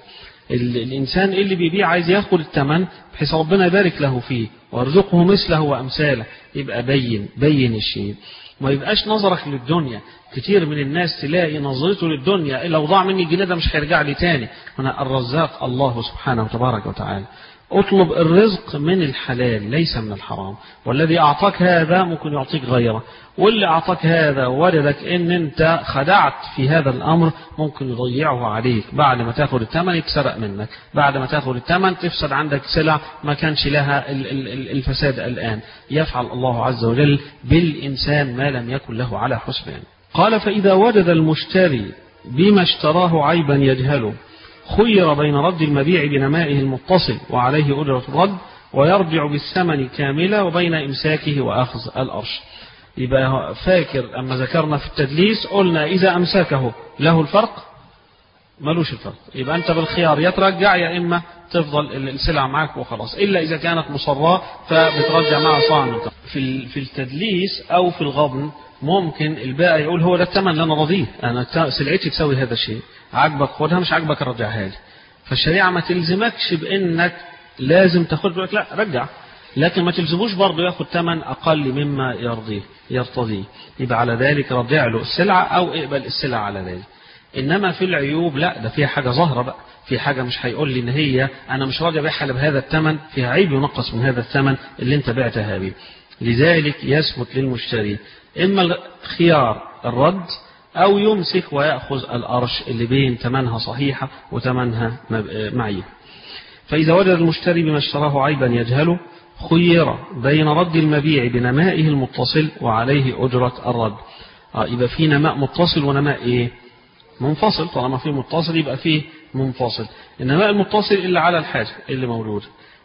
الإنسان اللي بيبيع عايز ياخد الثمن بحيث ربنا يبارك له فيه وارزقه مثله وأمثاله يبقى بين بين الشيء ما يبقاش نظرك للدنيا كتير من الناس تلاقي نظرته للدنيا لو ضاع مني الجنيه ده مش هيرجع لي تاني أنا الرزاق الله سبحانه وتبارك وتعالى اطلب الرزق من الحلال ليس من الحرام والذي أعطاك هذا ممكن يعطيك غيره واللي أعطاك هذا ووجدك إن أنت خدعت في هذا الأمر ممكن يضيعه عليك بعد ما تاخد الثمن يتسرق منك بعد ما تاخد الثمن تفسد عندك سلع ما كانش لها الفساد الآن يفعل الله عز وجل بالإنسان ما لم يكن له على حسبان قال فإذا وجد المشتري بما اشتراه عيبا يجهله خير بين رد المبيع بنمائه المتصل وعليه أجرة الرد ويرجع بالثمن كاملة وبين إمساكه وأخذ الأرش يبقى فاكر أما ذكرنا في التدليس قلنا إذا أمسكه له الفرق ملوش الفرق يبقى أنت بالخيار يا ترجع يا إما تفضل السلع معك وخلاص إلا إذا كانت مصراه فبترجع معها صاع في في التدليس أو في الغبن ممكن البائع يقول هو ده الثمن اللي أنا راضيه أنا سلعتي تسوي هذا الشيء عاجبك خدها مش عاجبك رجعها لي فالشريعة ما تلزمكش بأنك لازم تاخد لك لا رجع لكن ما تلزموش برضه ياخد ثمن أقل مما يرضيه يرتضيه يبقى على ذلك رجع له السلعة أو اقبل السلعة على ذلك إنما في العيوب لا ده فيها حاجة ظاهرة بقى في حاجة مش هيقول لي إن هي أنا مش راضي أبيعها بهذا الثمن فيها عيب ينقص من هذا الثمن اللي أنت بعتها به لذلك يثبت للمشتري إما الخيار الرد أو يمسك ويأخذ الأرش اللي بين ثمنها صحيحة وثمنها معيب فإذا وجد المشتري بما اشتراه عيبا يجهله خير بين رد المبيع بنمائه المتصل وعليه أجرة الرد آه يبقى في نماء متصل ونماء إيه منفصل طالما فيه متصل يبقى فيه منفصل النماء المتصل إلا على الحاجة اللي موجود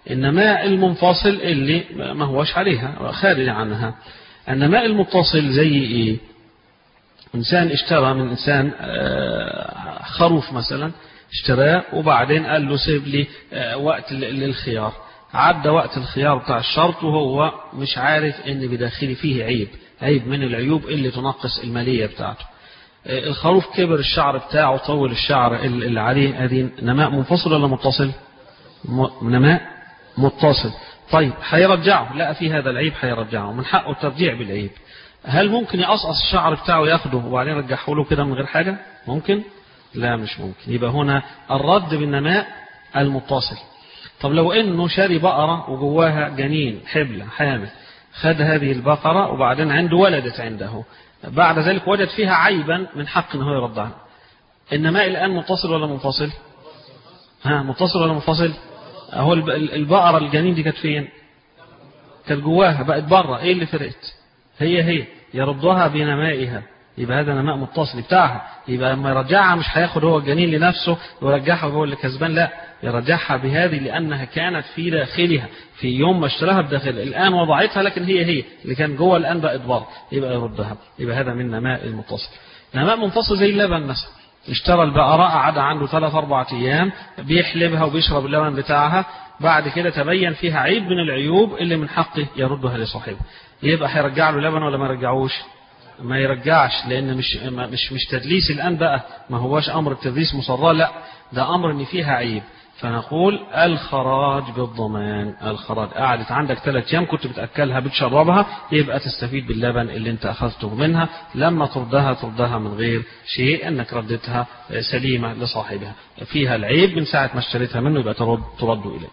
النماء المنفصل اللي ما هوش عليها خارج عنها النماء المتصل زي ايه انسان اشترى من انسان خروف مثلا اشتراه وبعدين قال له سيب لي وقت للخيار عدى وقت الخيار بتاع الشرط وهو مش عارف ان بداخلي فيه عيب عيب من العيوب اللي تنقص المالية بتاعته الخروف كبر الشعر بتاعه طول الشعر اللي عليه هذه نماء منفصل ولا متصل نماء متصل طيب هيرجعه لقى في هذا العيب هيرجعه من حقه الترجيع بالعيب هل ممكن يقصقص الشعر بتاعه ياخده وبعدين يرجعه له كده من غير حاجة ممكن لا مش ممكن يبقى هنا الرد بالنماء المتصل طب لو انه شاري بقرة وجواها جنين حبلة حامل خد هذه البقرة وبعدين عنده ولدت عنده بعد ذلك وجد فيها عيبا من حق ان هو يردها النماء الان متصل ولا منفصل ها متصل ولا منفصل هو البقرة الجنين دي كانت فين كانت جواها بقت بره ايه اللي فرقت هي هي يردها بنمائها يبقى هذا نماء متصل بتاعها يبقى لما يرجعها مش هياخد هو الجنين لنفسه ويرجعها وهو اللي كسبان لا يرجعها بهذه لأنها كانت في داخلها في يوم ما اشتراها بداخلها الآن وضعتها لكن هي هي اللي كان جوه الآن بقت بره يبقى يردها يبقى هذا من نماء المتصل نماء منفصل زي اللبن مثلا اشترى البقرة قعد عنده ثلاث أربعة أيام بيحلبها وبيشرب اللبن بتاعها بعد كده تبين فيها عيب من العيوب اللي من حقه يردها لصاحبه يبقى هيرجع له لبن ولا ما يرجعوش ما يرجعش لان مش مش مش تدليس الان بقى ما هواش امر التدليس مصراه لا ده امر ان فيها عيب فنقول الخراج بالضمان الخراج قعدت عندك ثلاث ايام كنت بتاكلها بتشربها يبقى تستفيد باللبن اللي انت اخذته منها لما تردها تردها من غير شيء انك ردتها سليمه لصاحبها فيها العيب من ساعه ما اشتريتها منه يبقى ترد ترد اليه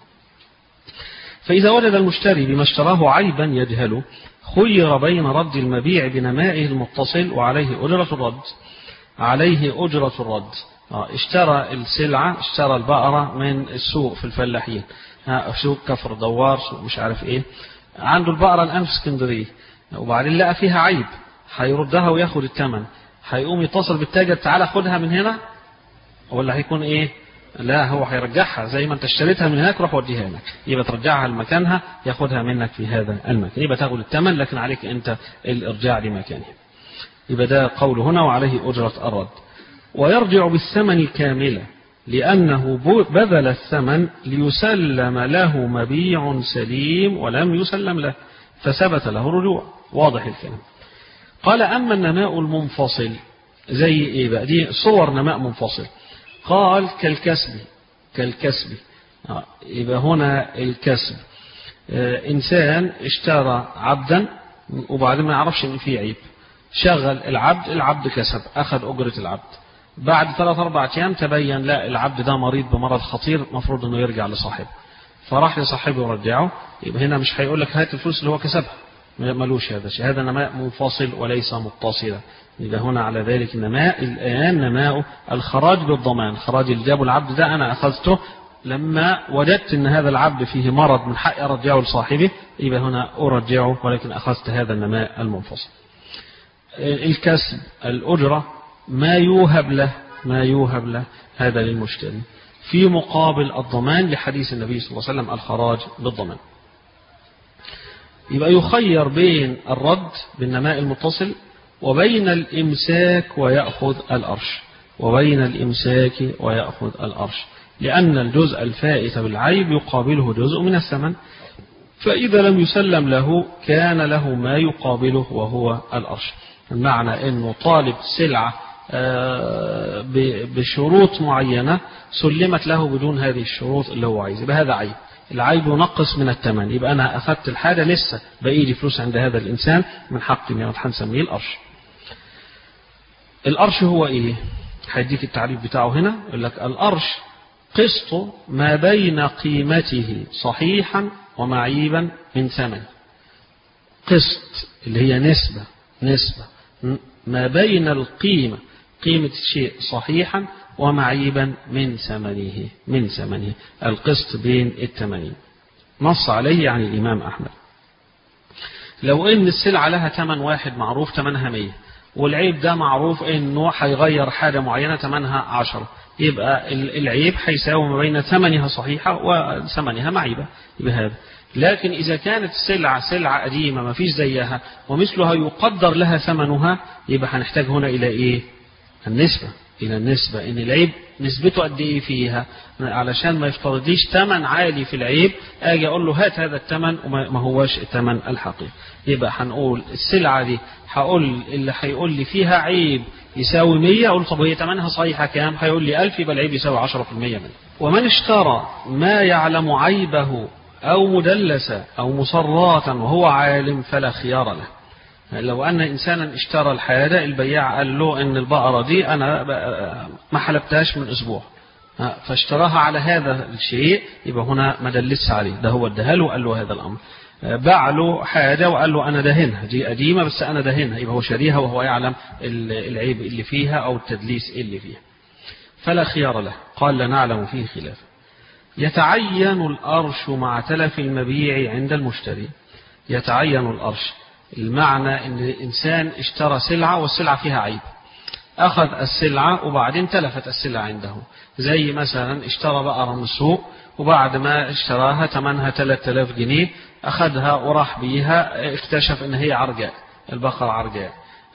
فإذا وجد المشتري بما اشتراه عيبا يجهله خير بين رد المبيع بنمائه المتصل وعليه أجرة الرد عليه أجرة الرد اشترى السلعة اشترى البقرة من السوق في الفلاحين سوق كفر دوار سوق مش عارف ايه عنده البقرة الآن في اسكندرية وبعدين لقى فيها عيب هيردها وياخد الثمن هيقوم يتصل بالتاجر تعالى خدها من هنا ولا هيكون ايه لا هو هيرجعها زي ما انت اشتريتها من هناك روح وديها لك يبقى ترجعها لمكانها ياخدها منك في هذا المكان يبقى تاخد الثمن لكن عليك انت الارجاع لمكانها يبقى ده قول هنا وعليه اجره الرد ويرجع بالثمن كاملا لأنه بذل الثمن ليسلم له مبيع سليم ولم يسلم له فثبت له الرجوع واضح الكلام قال أما النماء المنفصل زي إيه بقى دي صور نماء منفصل قال كالكسب كالكسب آه يبقى هنا الكسب آه إنسان اشترى عبدا وبعدين ما يعرفش إن فيه عيب شغل العبد العبد كسب أخذ أجرة العبد بعد ثلاث أربع أيام تبين لا العبد ده مريض بمرض خطير مفروض إنه يرجع لصاحبه فراح لصاحبه ورجعه يبقى هنا مش هيقول لك هات الفلوس اللي هو كسبها ملوش هذا الشيء هذا نماء منفصل وليس متصلا يبقى هنا على ذلك النماء الآن نماء الخراج بالضمان خراج اللي جابوا العبد ده أنا أخذته لما وجدت أن هذا العبد فيه مرض من حق أرجعه لصاحبه يبقى هنا أرجعه ولكن أخذت هذا النماء المنفصل الكسب الأجرة ما يوهب له ما يوهب له هذا للمشتري في مقابل الضمان لحديث النبي صلى الله عليه وسلم الخراج بالضمان يبقى يخير بين الرد بالنماء المتصل وبين الإمساك ويأخذ الأرش وبين الإمساك ويأخذ الأرش لأن الجزء الفائت بالعيب يقابله جزء من الثمن فإذا لم يسلم له كان له ما يقابله وهو الأرش المعنى أنه طالب سلعة بشروط معينة سلمت له بدون هذه الشروط اللي هو عايز يبقى هذا عيب العيب ينقص من الثمن يبقى أنا أخذت الحاجة لسه بقي لي فلوس عند هذا الإنسان من حق ان هنسميه الأرش الأرش هو إيه هيديك التعريف بتاعه هنا يقول لك الأرش قسط ما بين قيمته صحيحا ومعيبا من ثمن قسط اللي هي نسبة نسبة ما بين القيمة قيمة الشيء صحيحا ومعيبا من ثمنه من ثمنه القسط بين الثمنين نص عليه عن الإمام أحمد لو إن السلعة لها ثمن واحد معروف ثمنها 100 والعيب ده معروف إنه هيغير حاجة معينة ثمنها 10 يبقى العيب هيساوي ما بين ثمنها صحيحة وثمنها معيبة بهذا لكن إذا كانت السلعة سلعة قديمة ما فيش زيها ومثلها يقدر لها ثمنها يبقى هنحتاج هنا إلى إيه النسبة إلى النسبة إن العيب نسبته قد إيه فيها علشان ما يفترضليش ثمن عالي في العيب أجي أقول له هات هذا الثمن وما هواش الثمن الحقيقي يبقى هنقول السلعة دي هقول اللي هيقول لي فيها عيب يساوي 100 أقول طب هي ثمنها صحيحة كام هيقول لي 1000 يبقى العيب يساوي 10% منه ومن اشترى ما يعلم عيبه أو مدلسا أو مصراتا وهو عالم فلا خيار له لو أن إنسانا اشترى الحياة البياع قال له إن البقرة دي أنا ما حلبتهاش من أسبوع فاشتراها على هذا الشيء يبقى هنا ما دلس عليه ده هو اداها له وقال له هذا الأمر باع له حاجة وقال له أنا دهنها دي قديمة بس أنا دهنها يبقى هو شاريها وهو يعلم العيب اللي فيها أو التدليس اللي فيها فلا خيار له قال لا نعلم فيه خلاف يتعين الأرش مع تلف المبيع عند المشتري يتعين الأرش المعنى ان الانسان اشترى سلعة والسلعة فيها عيب اخذ السلعة وبعدين تلفت السلعة عنده زي مثلا اشترى بقرة من السوق وبعد ما اشتراها ثمنها 3000 جنيه اخذها وراح بيها اكتشف ان هي عرجاء البقرة عرجاء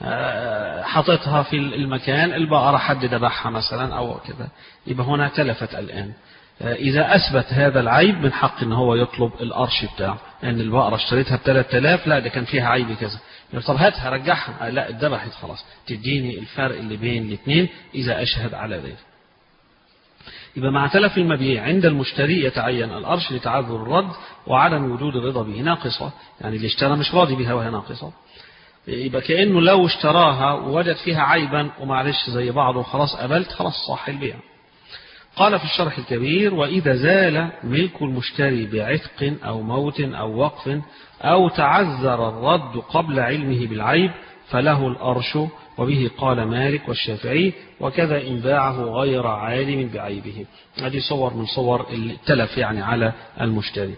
حطتها في المكان البقرة حد ذبحها مثلا او كذا يبقى هنا تلفت الان إذا أثبت هذا العيب من حق إن هو يطلب القرش بتاعه أن يعني البقرة اشتريتها ب 3000 لا ده كان فيها عيب كذا يقول طب هاتها رجعها لا اتذبحت خلاص تديني الفرق اللي بين الاثنين إذا أشهد على ذلك يبقى مع تلف المبيع عند المشتري يتعين الأرش لتعذر الرد وعدم وجود الرضا به ناقصة يعني اللي اشترى مش راضي بها وهي ناقصة يبقى كأنه لو اشتراها ووجد فيها عيبا ومعلش زي بعضه خلاص قبلت خلاص صح البيع قال في الشرح الكبير وإذا زال ملك المشتري بعتق أو موت أو وقف أو تعذر الرد قبل علمه بالعيب فله الأرش وبه قال مالك والشافعي وكذا إن باعه غير عالم بعيبه هذه صور من صور التلف يعني على المشتري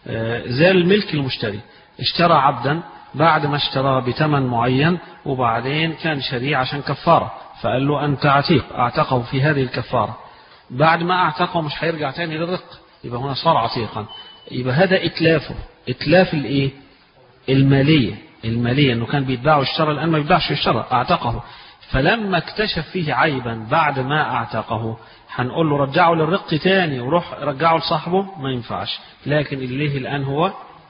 زال ملك المشتري اشترى عبدا بعد ما اشتراه بثمن معين وبعدين كان شريع عشان كفارة فقال له أنت عتيق أعتقه في هذه الكفارة بعد ما اعتقه مش هيرجع تاني للرق يبقى هنا صار عتيقا يبقى هذا اتلافه اتلاف الايه الماليه الماليه انه كان بيتباع واشترى الان ما بيتباعش واشترى اعتقه فلما اكتشف فيه عيبا بعد ما اعتقه هنقول له رجعه للرق تاني وروح رجعه لصاحبه ما ينفعش لكن اللي ليه الان هو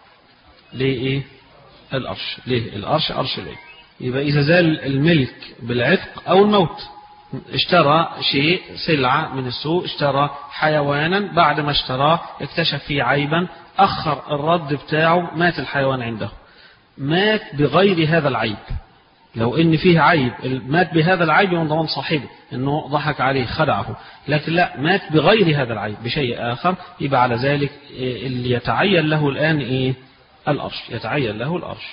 ليه ايه القرش ليه القرش قرش ليه يبقى اذا زال الملك بالعتق او الموت اشترى شيء سلعة من السوق اشترى حيوانا بعد ما اشتراه اكتشف فيه عيبا أخر الرد بتاعه مات الحيوان عنده مات بغير هذا العيب لو ان فيه عيب مات بهذا العيب من ضمان صاحبه انه ضحك عليه خدعه لكن لا مات بغير هذا العيب بشيء اخر يبقى على ذلك اللي يتعين له الان ايه الارش يتعين له الارش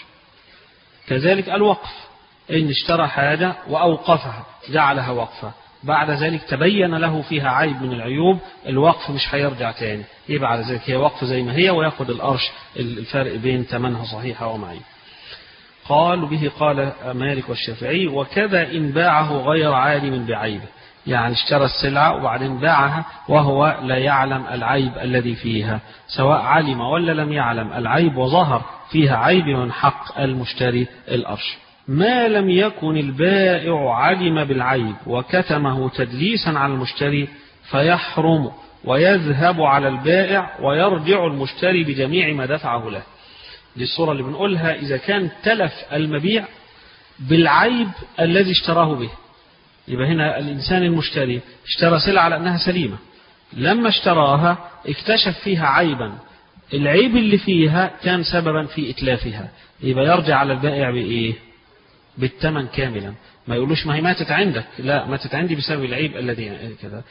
كذلك الوقف إن اشترى حاجة وأوقفها جعلها وقفة بعد ذلك تبين له فيها عيب من العيوب الوقف مش هيرجع تاني يبقى على ذلك هي وقف زي ما هي وياخد القرش الفرق بين ثمنها صحيحة ومعيب قال به قال مالك والشافعي وكذا إن باعه غير عالم بعيبه يعني اشترى السلعة وبعدين باعها وهو لا يعلم العيب الذي فيها سواء علم ولا لم يعلم العيب وظهر فيها عيب من حق المشتري الأرش ما لم يكن البائع علم بالعيب وكتمه تدليسا على المشتري فيحرم ويذهب على البائع ويرجع المشتري بجميع ما دفعه له دي الصورة اللي بنقولها إذا كان تلف المبيع بالعيب الذي اشتراه به يبقى هنا الإنسان المشتري اشترى سلعة على أنها سليمة لما اشتراها اكتشف فيها عيبا العيب اللي فيها كان سببا في إتلافها يبقى يرجع على البائع بإيه بالثمن كاملا ما يقولوش ما هي ماتت عندك لا ماتت عندي بسبب العيب الذي كذا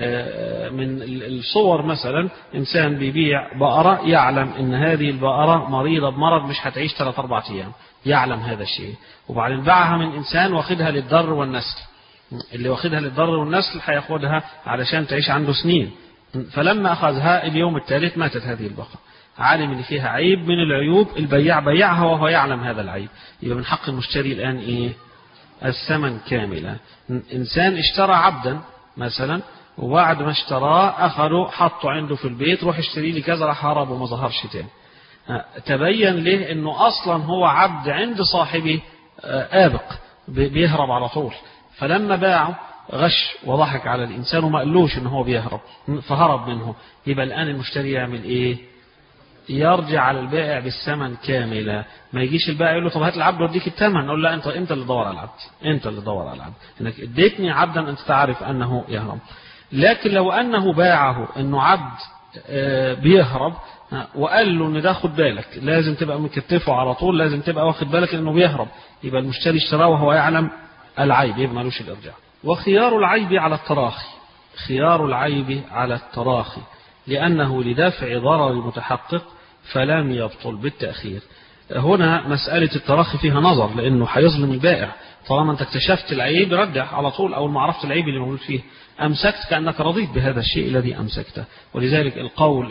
من الصور مثلا إنسان بيبيع بقرة يعلم إن هذه البقرة مريضة بمرض مش هتعيش ثلاث أربع أيام يعلم هذا الشيء وبعدين باعها من إنسان واخدها للضر والنسل اللي واخدها للضر والنسل هياخدها علشان تعيش عنده سنين فلما أخذها اليوم الثالث ماتت هذه البقرة عالم ان فيها عيب من العيوب البياع بيعها وهو يعلم هذا العيب يبقى من حق المشتري الآن إيه الثمن كاملا إنسان اشترى عبدا مثلا وبعد ما اشتراه أخذه حطه عنده في البيت روح اشتري لي كذا راح هرب وما ظهرش تاني تبين له انه اصلا هو عبد عند صاحبه آبق بيهرب على طول فلما باعه غش وضحك على الإنسان وما قالوش إن هو بيهرب فهرب منه يبقى الآن المشتري يعمل إيه يرجع على البائع بالثمن كاملا ما يجيش البائع يقول له طب هات العبد واديك الثمن نقول لا انت انت اللي دور على العبد انت اللي دور على العبد انك اديتني عبدا انت تعرف انه يهرب لكن لو انه باعه انه عبد بيهرب وقال له ان ده خد بالك لازم تبقى مكتفه على طول لازم تبقى واخد بالك انه بيهرب يبقى المشتري اشتراه وهو يعلم العيب يبقى ملوش الارجاع وخيار العيب على التراخي خيار العيب على التراخي لأنه لدفع ضرر المتحقق فلم يبطل بالتأخير هنا مسألة التراخي فيها نظر لأنه هيظلم البائع طالما أنت اكتشفت العيب رجع على طول أول ما عرفت العيب اللي موجود فيه أمسكت كأنك رضيت بهذا الشيء الذي أمسكته ولذلك القول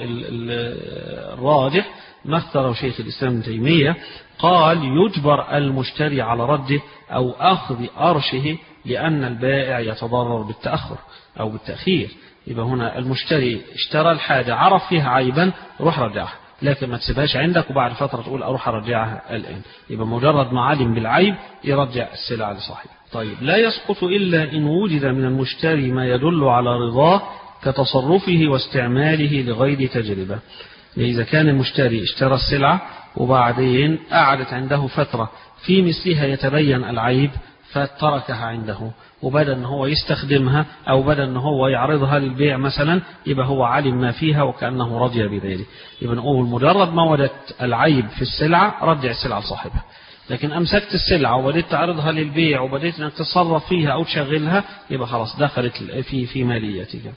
الراجح مثله شيخ الإسلام ابن تيمية قال يجبر المشتري على رده أو أخذ أرشه لأن البائع يتضرر بالتأخر أو بالتأخير يبقى هنا المشتري اشترى الحاجة عرف فيها عيبا روح رجعها لكن ما تسيبهاش عندك وبعد فترة تقول أروح أرجعها الآن يبقى مجرد ما علم بالعيب يرجع السلعة لصاحبه طيب لا يسقط إلا إن وجد من المشتري ما يدل على رضاه كتصرفه واستعماله لغير تجربة إذا كان المشتري اشترى السلعة وبعدين قعدت عنده فترة في مثلها يتبين العيب فتركها عنده وبدأ أن هو يستخدمها أو بدأ أن هو يعرضها للبيع مثلا يبقى هو علم ما فيها وكأنه رضي بذلك يبقى نقول مجرد ما وجدت العيب في السلعة رجع السلعة لصاحبها لكن أمسكت السلعة وبدأت تعرضها للبيع وبدأت أنك تتصرف فيها أو تشغلها يبقى خلاص دخلت في في ماليتك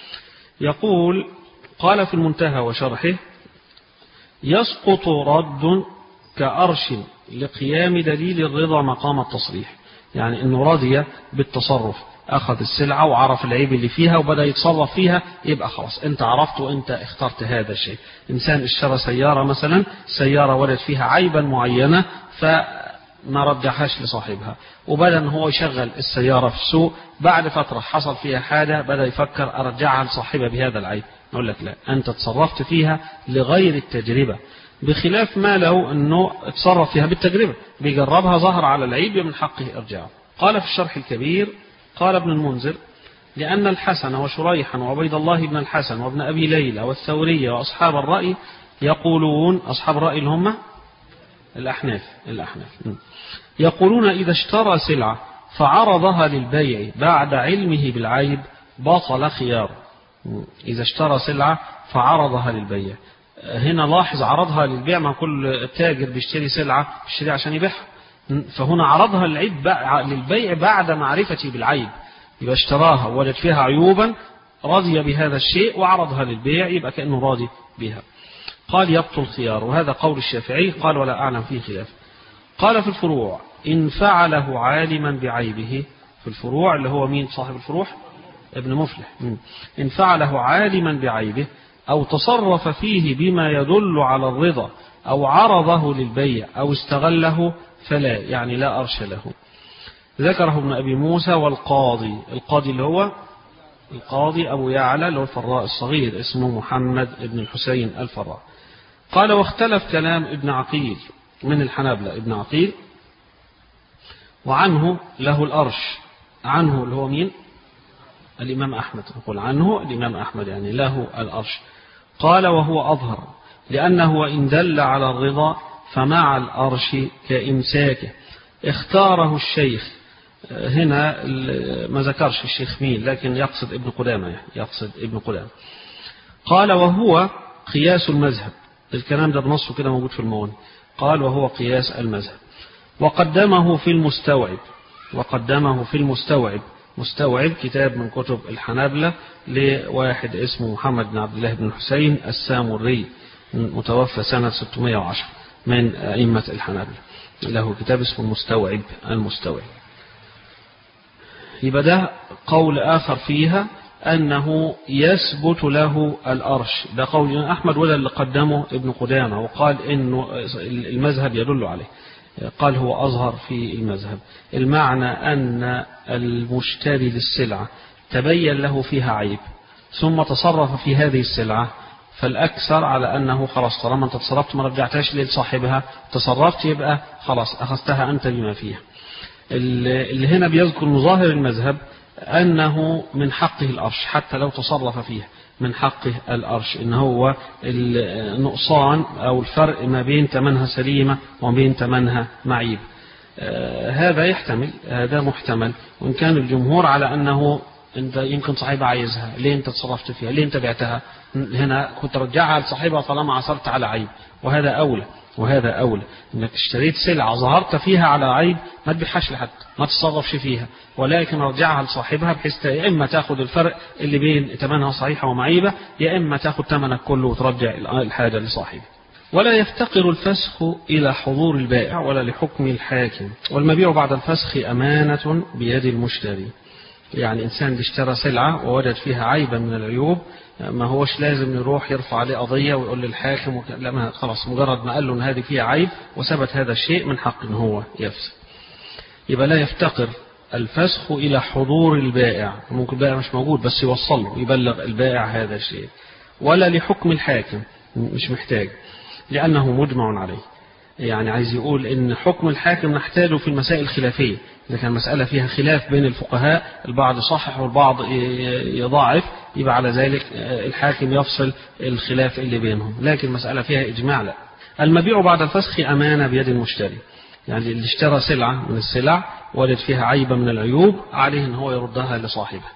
يقول قال في المنتهى وشرحه يسقط رد كأرش لقيام دليل الرضا مقام التصريح يعني انه راضي بالتصرف اخذ السلعه وعرف العيب اللي فيها وبدا يتصرف فيها يبقى خلاص انت عرفت وانت اخترت هذا الشيء انسان اشترى سياره مثلا سياره وجد فيها عيبا معينه فما رجعهاش لصاحبها وبدا ان هو يشغل السياره في السوق بعد فتره حصل فيها حاجه بدا يفكر ارجعها لصاحبها بهذا العيب نقول لك لا انت تصرفت فيها لغير التجربه بخلاف ما لو أنه اتصرف فيها بالتجربة بيجربها ظهر على العيب من حقه إرجاعه قال في الشرح الكبير قال ابن المنذر لأن الحسن وشريحا وعبيد الله بن الحسن وابن أبي ليلى والثورية وأصحاب الرأي يقولون أصحاب الرأي اللي هم الأحناف الأحناف يقولون إذا اشترى سلعة فعرضها للبيع بعد علمه بالعيب بطل خياره إذا اشترى سلعة فعرضها للبيع هنا لاحظ عرضها للبيع مع كل تاجر بيشتري سلعة بيشتري عشان يبيعها فهنا عرضها للعيب للبيع بعد معرفتي بالعيب يبقى اشتراها وجد فيها عيوبا رضي بهذا الشيء وعرضها للبيع يبقى كأنه راضي بها قال يبطل خيار وهذا قول الشافعي قال ولا أعلم فيه خلاف قال في الفروع إن فعله عالما بعيبه في الفروع اللي هو مين صاحب الفروع ابن مفلح إن فعله عالما بعيبه أو تصرف فيه بما يدل على الرضا أو عرضه للبيع أو استغله فلا يعني لا أرش له ذكره ابن أبي موسى والقاضي القاضي اللي هو القاضي أبو يعلى اللي هو الفراء الصغير اسمه محمد بن الحسين الفراء قال واختلف كلام ابن عقيل من الحنابلة ابن عقيل وعنه له الأرش عنه اللي هو مين الإمام أحمد نقول عنه الإمام أحمد يعني له الأرش قال وهو أظهر لأنه وإن دل على الرضا فمع الأرش كإمساكه اختاره الشيخ هنا ما ذكرش الشيخ مين لكن يقصد ابن قدامة يعني يقصد ابن قدامة قال وهو قياس المذهب الكلام ده بنصه كده موجود في المون قال وهو قياس المذهب وقدمه في المستوعب وقدمه في المستوعب مستوعب كتاب من كتب الحنابلة لواحد اسمه محمد بن عبد الله بن الحسين السامري متوفى سنة 610 من أئمة الحنابلة له كتاب اسمه المستوعب المستوعب يبقى ده قول آخر فيها أنه يثبت له الأرش ده قول أحمد ولا اللي قدمه ابن قدامة وقال إنه المذهب يدل عليه قال هو أظهر في المذهب المعنى أن المشتري للسلعة تبين له فيها عيب ثم تصرف في هذه السلعة فالأكثر على أنه خلاص طالما أنت تصرفت ما رجعتهاش لصاحبها تصرفت يبقى خلاص أخذتها أنت بما فيها اللي هنا بيذكر مظاهر المذهب أنه من حقه الأرش حتى لو تصرف فيها من حقه الأرش إن هو النقصان أو الفرق ما بين ثمنها سليمة وما بين ثمنها معيب آه هذا يحتمل هذا محتمل وإن كان الجمهور على أنه أنت يمكن صاحبها عايزها ليه أنت تصرفت فيها ليه أنت بعتها هنا كنت رجعها لصاحبها طالما عثرت على عيب وهذا أولى وهذا أولى إنك اشتريت سلعة ظهرت فيها على عيب ما تبيعهاش لحد ما تصرفش فيها ولكن رجعها لصاحبها بحيث يا إما تاخد الفرق اللي بين ثمنها صحيحة ومعيبة يا إما تاخد ثمنك كله وترجع الحاجة لصاحبه ولا يفتقر الفسخ إلى حضور البائع ولا لحكم الحاكم والمبيع بعد الفسخ أمانة بيد المشتري يعني إنسان اشترى سلعة ووجد فيها عيبا من العيوب ما هوش لازم يروح يرفع عليه قضية ويقول للحاكم وك... لا ما خلاص مجرد ما قال له ان هذه فيها عيب وثبت هذا الشيء من حق ان هو يفسخ يبقى لا يفتقر الفسخ إلى حضور البائع ممكن البائع مش موجود بس يوصل له يبلغ البائع هذا الشيء ولا لحكم الحاكم مش محتاج لأنه مجمع عليه يعني عايز يقول ان حكم الحاكم نحتاجه في المسائل الخلافية إذا كان مسألة فيها خلاف بين الفقهاء البعض صحح والبعض يضاعف يبقى على ذلك الحاكم يفصل الخلاف اللي بينهم لكن مسألة فيها إجماع لا المبيع بعد الفسخ أمانة بيد المشتري يعني اللي اشترى سلعة من السلع وجد فيها عيبة من العيوب عليه ان هو يردها لصاحبها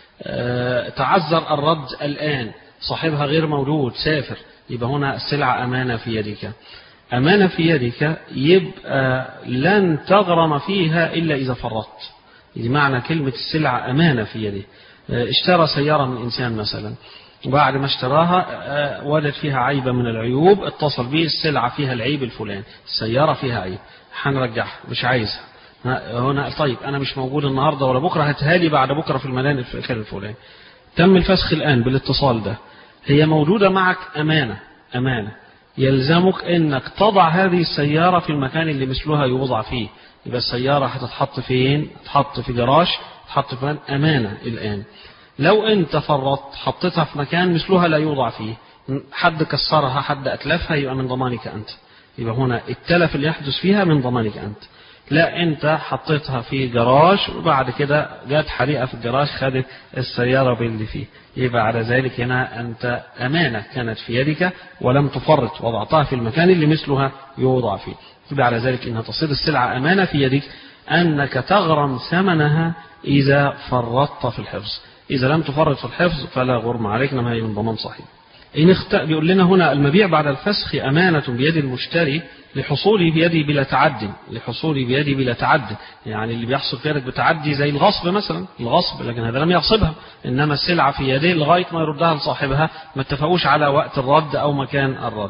تعذر الرد الآن صاحبها غير موجود سافر يبقى هنا السلعة أمانة في يدك أمانة في يدك يبقى لن تغرم فيها إلا إذا فرطت دي معنى كلمة السلعة أمانة في يده اشترى سيارة من إنسان مثلا وبعد ما اشتراها وجد فيها عيبة من العيوب اتصل به السلعة فيها العيب الفلاني السيارة فيها عيب هنرجعها مش عايزها هنا طيب أنا مش موجود النهاردة ولا بكرة هاتهالي بعد بكرة في المكان الفلاني تم الفسخ الآن بالاتصال ده هي موجودة معك أمانة أمانة يلزمك انك تضع هذه السيارة في المكان اللي مثلها يوضع فيه يبقى السيارة هتتحط فين تحط في جراج تحط في أمانة الآن لو انت فرطت حطيتها في مكان مثلها لا يوضع فيه حد كسرها حد أتلفها يبقى من ضمانك أنت يبقى هنا التلف اللي يحدث فيها من ضمانك أنت لا انت حطيتها في جراج وبعد كده جت حريقة في الجراج خدت السيارة باللي فيه يبقى على ذلك هنا أنت أمانة كانت في يدك ولم تفرط وضعتها في المكان اللي مثلها يوضع فيه يبقى على ذلك إنها تصير السلعة أمانة في يدك أنك تغرم ثمنها إذا فرطت في الحفظ إذا لم تفرط في الحفظ فلا غرم عليك إنما هي من ضمان صحيح إن اخت... بيقول لنا هنا المبيع بعد الفسخ أمانة بيد المشتري لحصوله بيدي بلا تعد لحصوله بيدي بلا تعد يعني اللي بيحصل في يدك بتعدي زي الغصب مثلا الغصب لكن هذا لم يغصبها إنما السلعة في يديه لغاية ما يردها لصاحبها ما اتفقوش على وقت الرد أو مكان الرد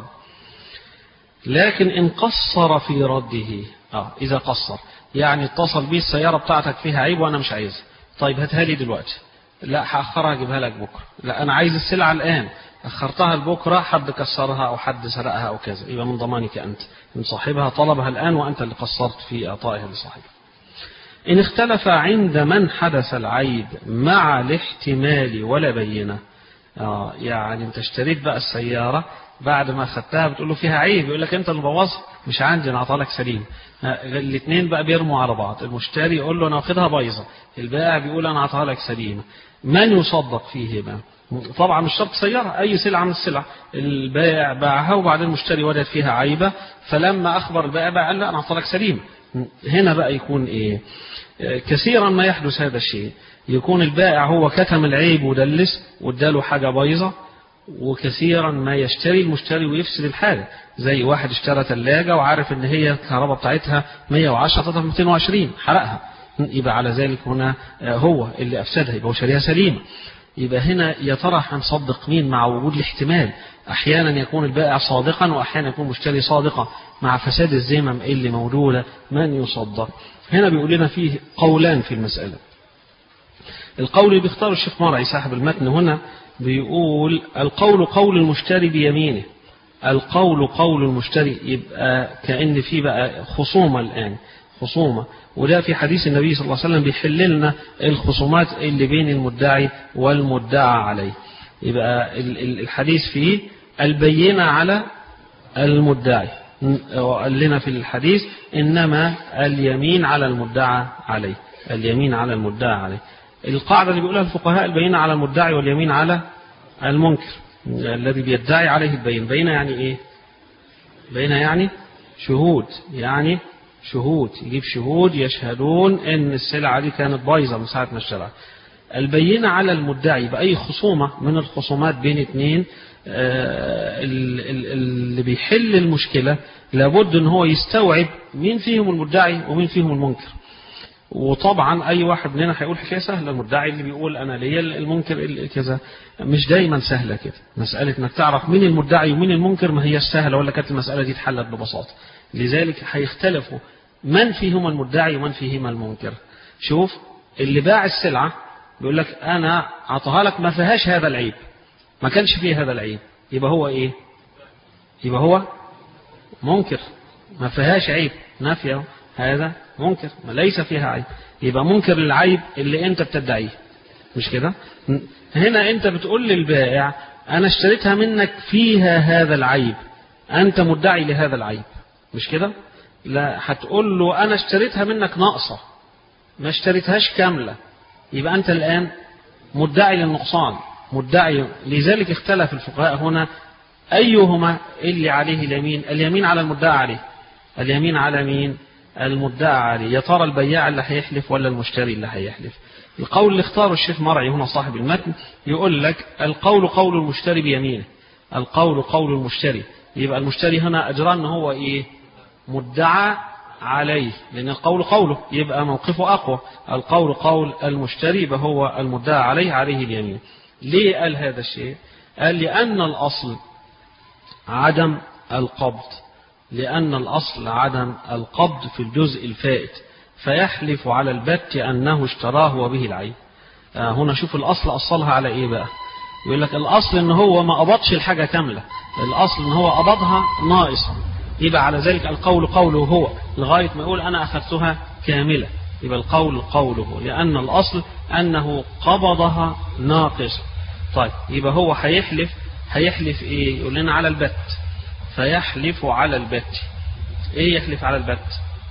لكن إن قصر في رده آه إذا قصر يعني اتصل بيه السيارة بتاعتك فيها عيب وأنا مش عايزها طيب هاتها لي دلوقتي لا هأخرها أجيبها لك بكرة لا أنا عايز السلعة الآن أخرتها لبكرة حد كسرها أو حد سرقها أو كذا يبقى من ضمانك أنت من صاحبها طلبها الآن وأنت اللي قصرت في إعطائها لصاحبها إن اختلف عند من حدث العيب مع الاحتمال ولا بينة آه يعني أنت اشتريت بقى السيارة بعد ما أخذتها بتقول له فيها عيب يقول لك أنت اللي بوظها مش عندي أنا أعطالك سليم الاثنين بقى بيرموا على بعض المشتري يقول له أنا واخدها بايظة البائع بيقول أنا أعطاها لك سليمة من يصدق فيه بقى طبعا مش شرط سيارة أي سلعة من السلع البائع باعها وبعدين المشتري وجد فيها عيبة فلما أخبر البائع قال لا أنا أعطالك سليم هنا بقى يكون إيه كثيرا ما يحدث هذا الشيء يكون البائع هو كتم العيب ودلس واداله حاجة بايظة وكثيرا ما يشتري المشتري ويفسد الحاجة زي واحد اشترى ثلاجة وعارف ان هي الكهرباء بتاعتها 110 حطتها في 220 حرقها يبقى على ذلك هنا هو اللي افسدها يبقى هو شاريها سليمة يبقى هنا يا ترى هنصدق مين مع وجود الاحتمال احيانا يكون البائع صادقا واحيانا يكون المشتري صادقا مع فساد الزمم اللي موجوده من يصدق هنا بيقول لنا فيه قولان في المساله القول اللي بيختاره الشيخ مرعي صاحب المتن هنا بيقول القول قول المشتري بيمينه القول قول المشتري يبقى كأن في بقى خصومة الآن خصومة وده في حديث النبي صلى الله عليه وسلم بيحل لنا الخصومات اللي بين المدعي والمدعى عليه يبقى الحديث فيه البينة على المدعي وقال لنا في الحديث إنما اليمين على المدعى عليه اليمين على المدعى عليه القاعدة اللي بيقولها الفقهاء البينة على المدعي واليمين على المنكر الذي بيدعي عليه البين بينة يعني إيه بينة يعني شهود يعني شهود يجيب شهود يشهدون ان السلعة دي كانت بايظة من ساعة ما اشتراها البينة على المدعي بأي خصومة من الخصومات بين اثنين اللي بيحل المشكلة لابد ان هو يستوعب مين فيهم المدعي ومين فيهم المنكر وطبعا اي واحد مننا هيقول حكايه سهله المدعي اللي بيقول انا ليا المنكر كذا مش دايما سهله كده مساله انك تعرف مين المدعي ومين المنكر ما هيش سهله ولا كانت المساله دي اتحلت ببساطه لذلك هيختلفوا من فيهما المدعي ومن فيهما المنكر شوف اللي باع السلعه بيقول لك انا اعطاها لك ما فيهاش هذا العيب ما كانش فيه هذا العيب يبقى هو ايه يبقى هو منكر ما فيهاش عيب نافيه هذا منكر ما ليس فيها عيب يبقى منكر للعيب اللي انت بتدعيه مش كده هنا انت بتقول للبائع انا اشتريتها منك فيها هذا العيب انت مدعي لهذا العيب مش كده لا هتقول له انا اشتريتها منك ناقصه ما اشتريتهاش كامله يبقى انت الان مدعي للنقصان مدعي لذلك اختلف الفقهاء هنا ايهما اللي عليه اليمين اليمين على المدعى عليه اليمين على مين المدعى عليه يا ترى البياع اللي هيحلف ولا المشتري اللي هيحلف القول اللي اختاره الشيخ مرعي هنا صاحب المتن يقول لك القول قول المشتري بيمينه القول قول المشتري يبقى المشتري هنا أجرى أن هو إيه مدعى عليه لأن القول قوله يبقى موقفه أقوى القول قول المشتري يبقى هو المدعى عليه عليه اليمين ليه قال هذا الشيء قال لأن الأصل عدم القبض لأن الأصل عدم القبض في الجزء الفائت فيحلف على البت أنه اشتراه وبه العيب آه هنا شوف الأصل أصلها على إيه بقى يقول لك الأصل إن هو ما قبضش الحاجة كاملة الأصل إن هو قبضها ناقصة يبقى على ذلك القول قوله هو لغاية ما يقول أنا أخذتها كاملة يبقى القول قوله لأن الأصل أنه قبضها ناقصة طيب يبقى هو هيحلف هيحلف إيه يقول لنا على البت فيحلف على البت ايه يحلف على البت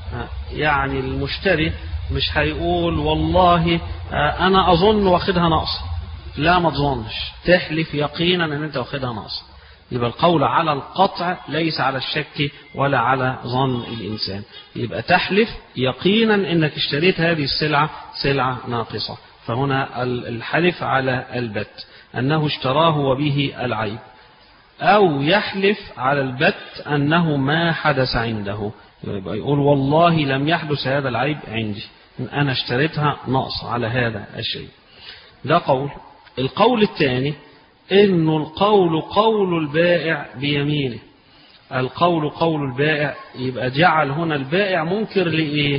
يعني المشتري مش هيقول والله انا اظن واخدها ناقص لا ما تظنش تحلف يقينا ان انت واخدها ناقص يبقى القول على القطع ليس على الشك ولا على ظن الانسان يبقى تحلف يقينا انك اشتريت هذه السلعه سلعه ناقصه فهنا الحلف على البت انه اشتراه وبه العيب أو يحلف على البت أنه ما حدث عنده يبقى يقول والله لم يحدث هذا العيب عندي أنا اشتريتها نقص على هذا الشيء ده قول القول الثاني إنه القول قول البائع بيمينه القول قول البائع يبقى جعل هنا البائع منكر لإيه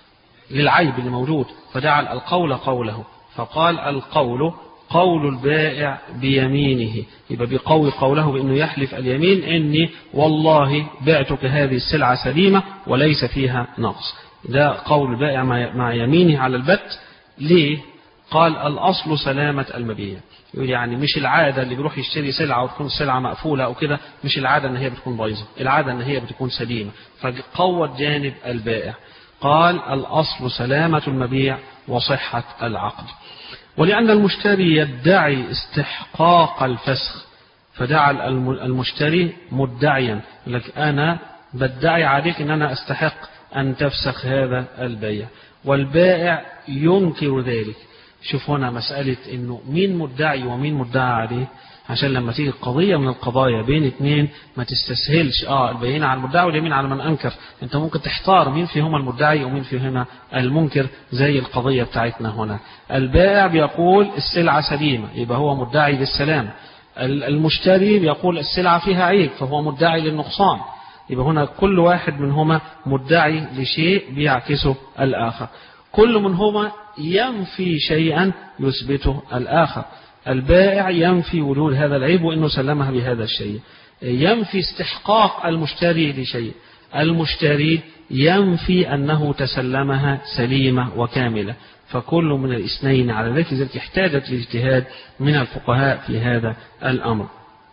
للعيب اللي موجود فجعل القول قوله فقال القول قول البائع بيمينه يبقى بقول قوله بأنه يحلف اليمين إني والله بعتك هذه السلعة سليمة وليس فيها نقص ده قول البائع مع يمينه على البت ليه قال الأصل سلامة المبيع يقول يعني مش العادة اللي بيروح يشتري سلعة وتكون السلعة مقفولة أو كده مش العادة إن هي بتكون بايظة العادة إن هي بتكون سليمة فقوت جانب البائع قال الأصل سلامة المبيع وصحة العقد ولأن المشتري يدعي استحقاق الفسخ فجعل المشتري مدعيا لك أنا بدعي عليك أن أنا أستحق أن تفسخ هذا البيع والبائع ينكر ذلك شوف هنا مسألة أنه مين مدعي ومين مدعى عليه عشان لما تيجي قضية من القضايا بين اثنين ما تستسهلش اه البينة على المدعي واليمين على من انكر انت ممكن تحتار مين فيهما المدعي ومين فيهما المنكر زي القضية بتاعتنا هنا البائع بيقول السلعة سليمة يبقى هو مدعي للسلام المشتري بيقول السلعة فيها عيب فهو مدعي للنقصان يبقى هنا كل واحد منهما مدعي لشيء بيعكسه الآخر كل منهما ينفي شيئا يثبته الآخر البائع ينفي وجود هذا العيب وأنه سلمها بهذا الشيء ينفي استحقاق المشتري لشيء المشتري ينفي أنه تسلمها سليمة وكاملة فكل من الاثنين على ذلك لذلك احتاجت الاجتهاد من الفقهاء في هذا الأمر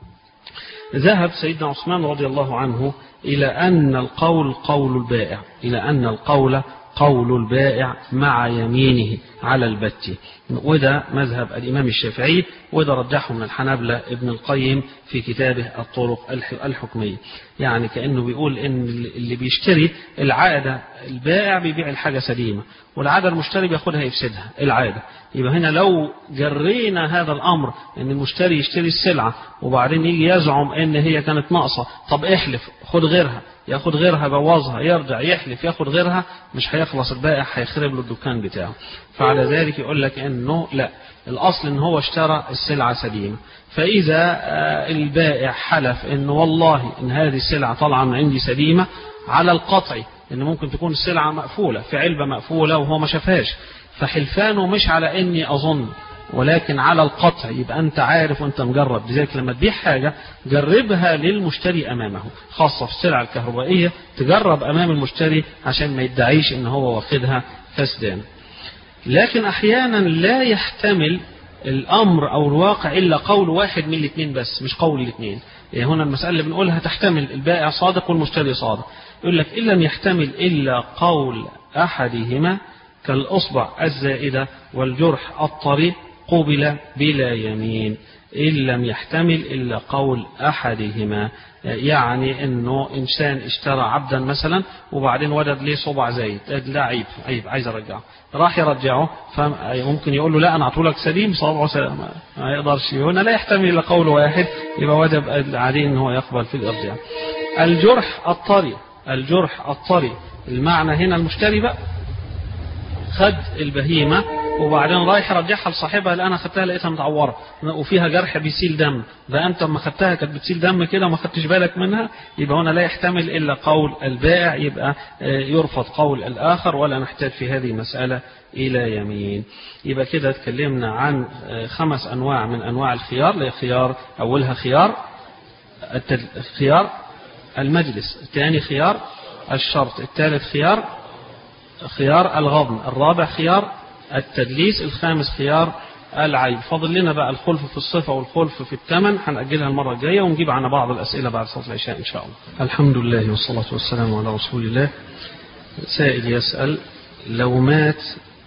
ذهب سيدنا عثمان رضي الله عنه إلى أن القول قول البائع إلى أن القول قول البائع مع يمينه على البت وده مذهب الإمام الشافعي وده رجحه من الحنابلة ابن القيم في كتابه الطرق الحكمية يعني كأنه بيقول إن اللي بيشتري العادة البائع بيبيع الحاجة سليمة والعادة المشتري بياخدها يفسدها العادة يبقى هنا لو جرينا هذا الأمر إن المشتري يشتري السلعة وبعدين يجي يزعم إن هي كانت ناقصة طب احلف خد غيرها ياخد غيرها بوظها يرجع يحلف ياخد غيرها مش هيخلص البائع هيخرب له الدكان بتاعه فعلى ذلك يقول لك انه لا الاصل ان هو اشترى السلعه سليمه فاذا البائع حلف انه والله ان هذه السلعه طالعه من عندي سليمه على القطع ان ممكن تكون السلعه مقفوله في علبه مقفوله وهو ما شافهاش فحلفانه مش على اني اظن ولكن على القطع يبقى أنت عارف وأنت مجرب لذلك لما تبيع حاجة جربها للمشتري أمامه خاصة في السلع الكهربائية تجرب أمام المشتري عشان ما يدعيش إن هو واخدها فسدان لكن أحيانا لا يحتمل الأمر أو الواقع إلا قول واحد من الاثنين بس مش قول الاثنين يعني هنا المسألة اللي بنقولها تحتمل البائع صادق والمشتري صادق يقول لك إن لم يحتمل إلا قول أحدهما كالأصبع الزائدة والجرح الطري قبل بلا يمين إن لم يحتمل إلا قول أحدهما يعني أنه إنسان اشترى عبدا مثلا وبعدين وجد ليه صبع زايد لا عيب عيب عايز أرجعه راح يرجعه فممكن يقول له لا أنا أعطولك سليم صبعه سليم ما يقدرش هنا لا يحتمل إلا قول واحد يبقى وجب عليه أنه هو يقبل في الإرجاع الجرح الطري الجرح الطري المعنى هنا المشتري بقى خد البهيمة وبعدين رايح يرجعها لصاحبها لا انا خدتها لقيتها متعوره وفيها جرح بيسيل دم ده انت لما خدتها كانت بتسيل دم كده وما خدتش بالك منها يبقى هنا لا يحتمل الا قول البائع يبقى يرفض قول الاخر ولا نحتاج في هذه المساله الى يمين يبقى كده اتكلمنا عن خمس انواع من انواع الخيار اللي خيار اولها خيار خيار المجلس الثاني خيار الشرط الثالث خيار خيار الغضن الرابع خيار التدليس الخامس خيار العيب فاضل لنا بقى الخلف في الصفة والخلف في الثمن هنأجلها المرة الجاية ونجيب عنا بعض الأسئلة بعد صلاة العشاء إن شاء الله الحمد لله والصلاة والسلام على رسول الله سائل يسأل لو مات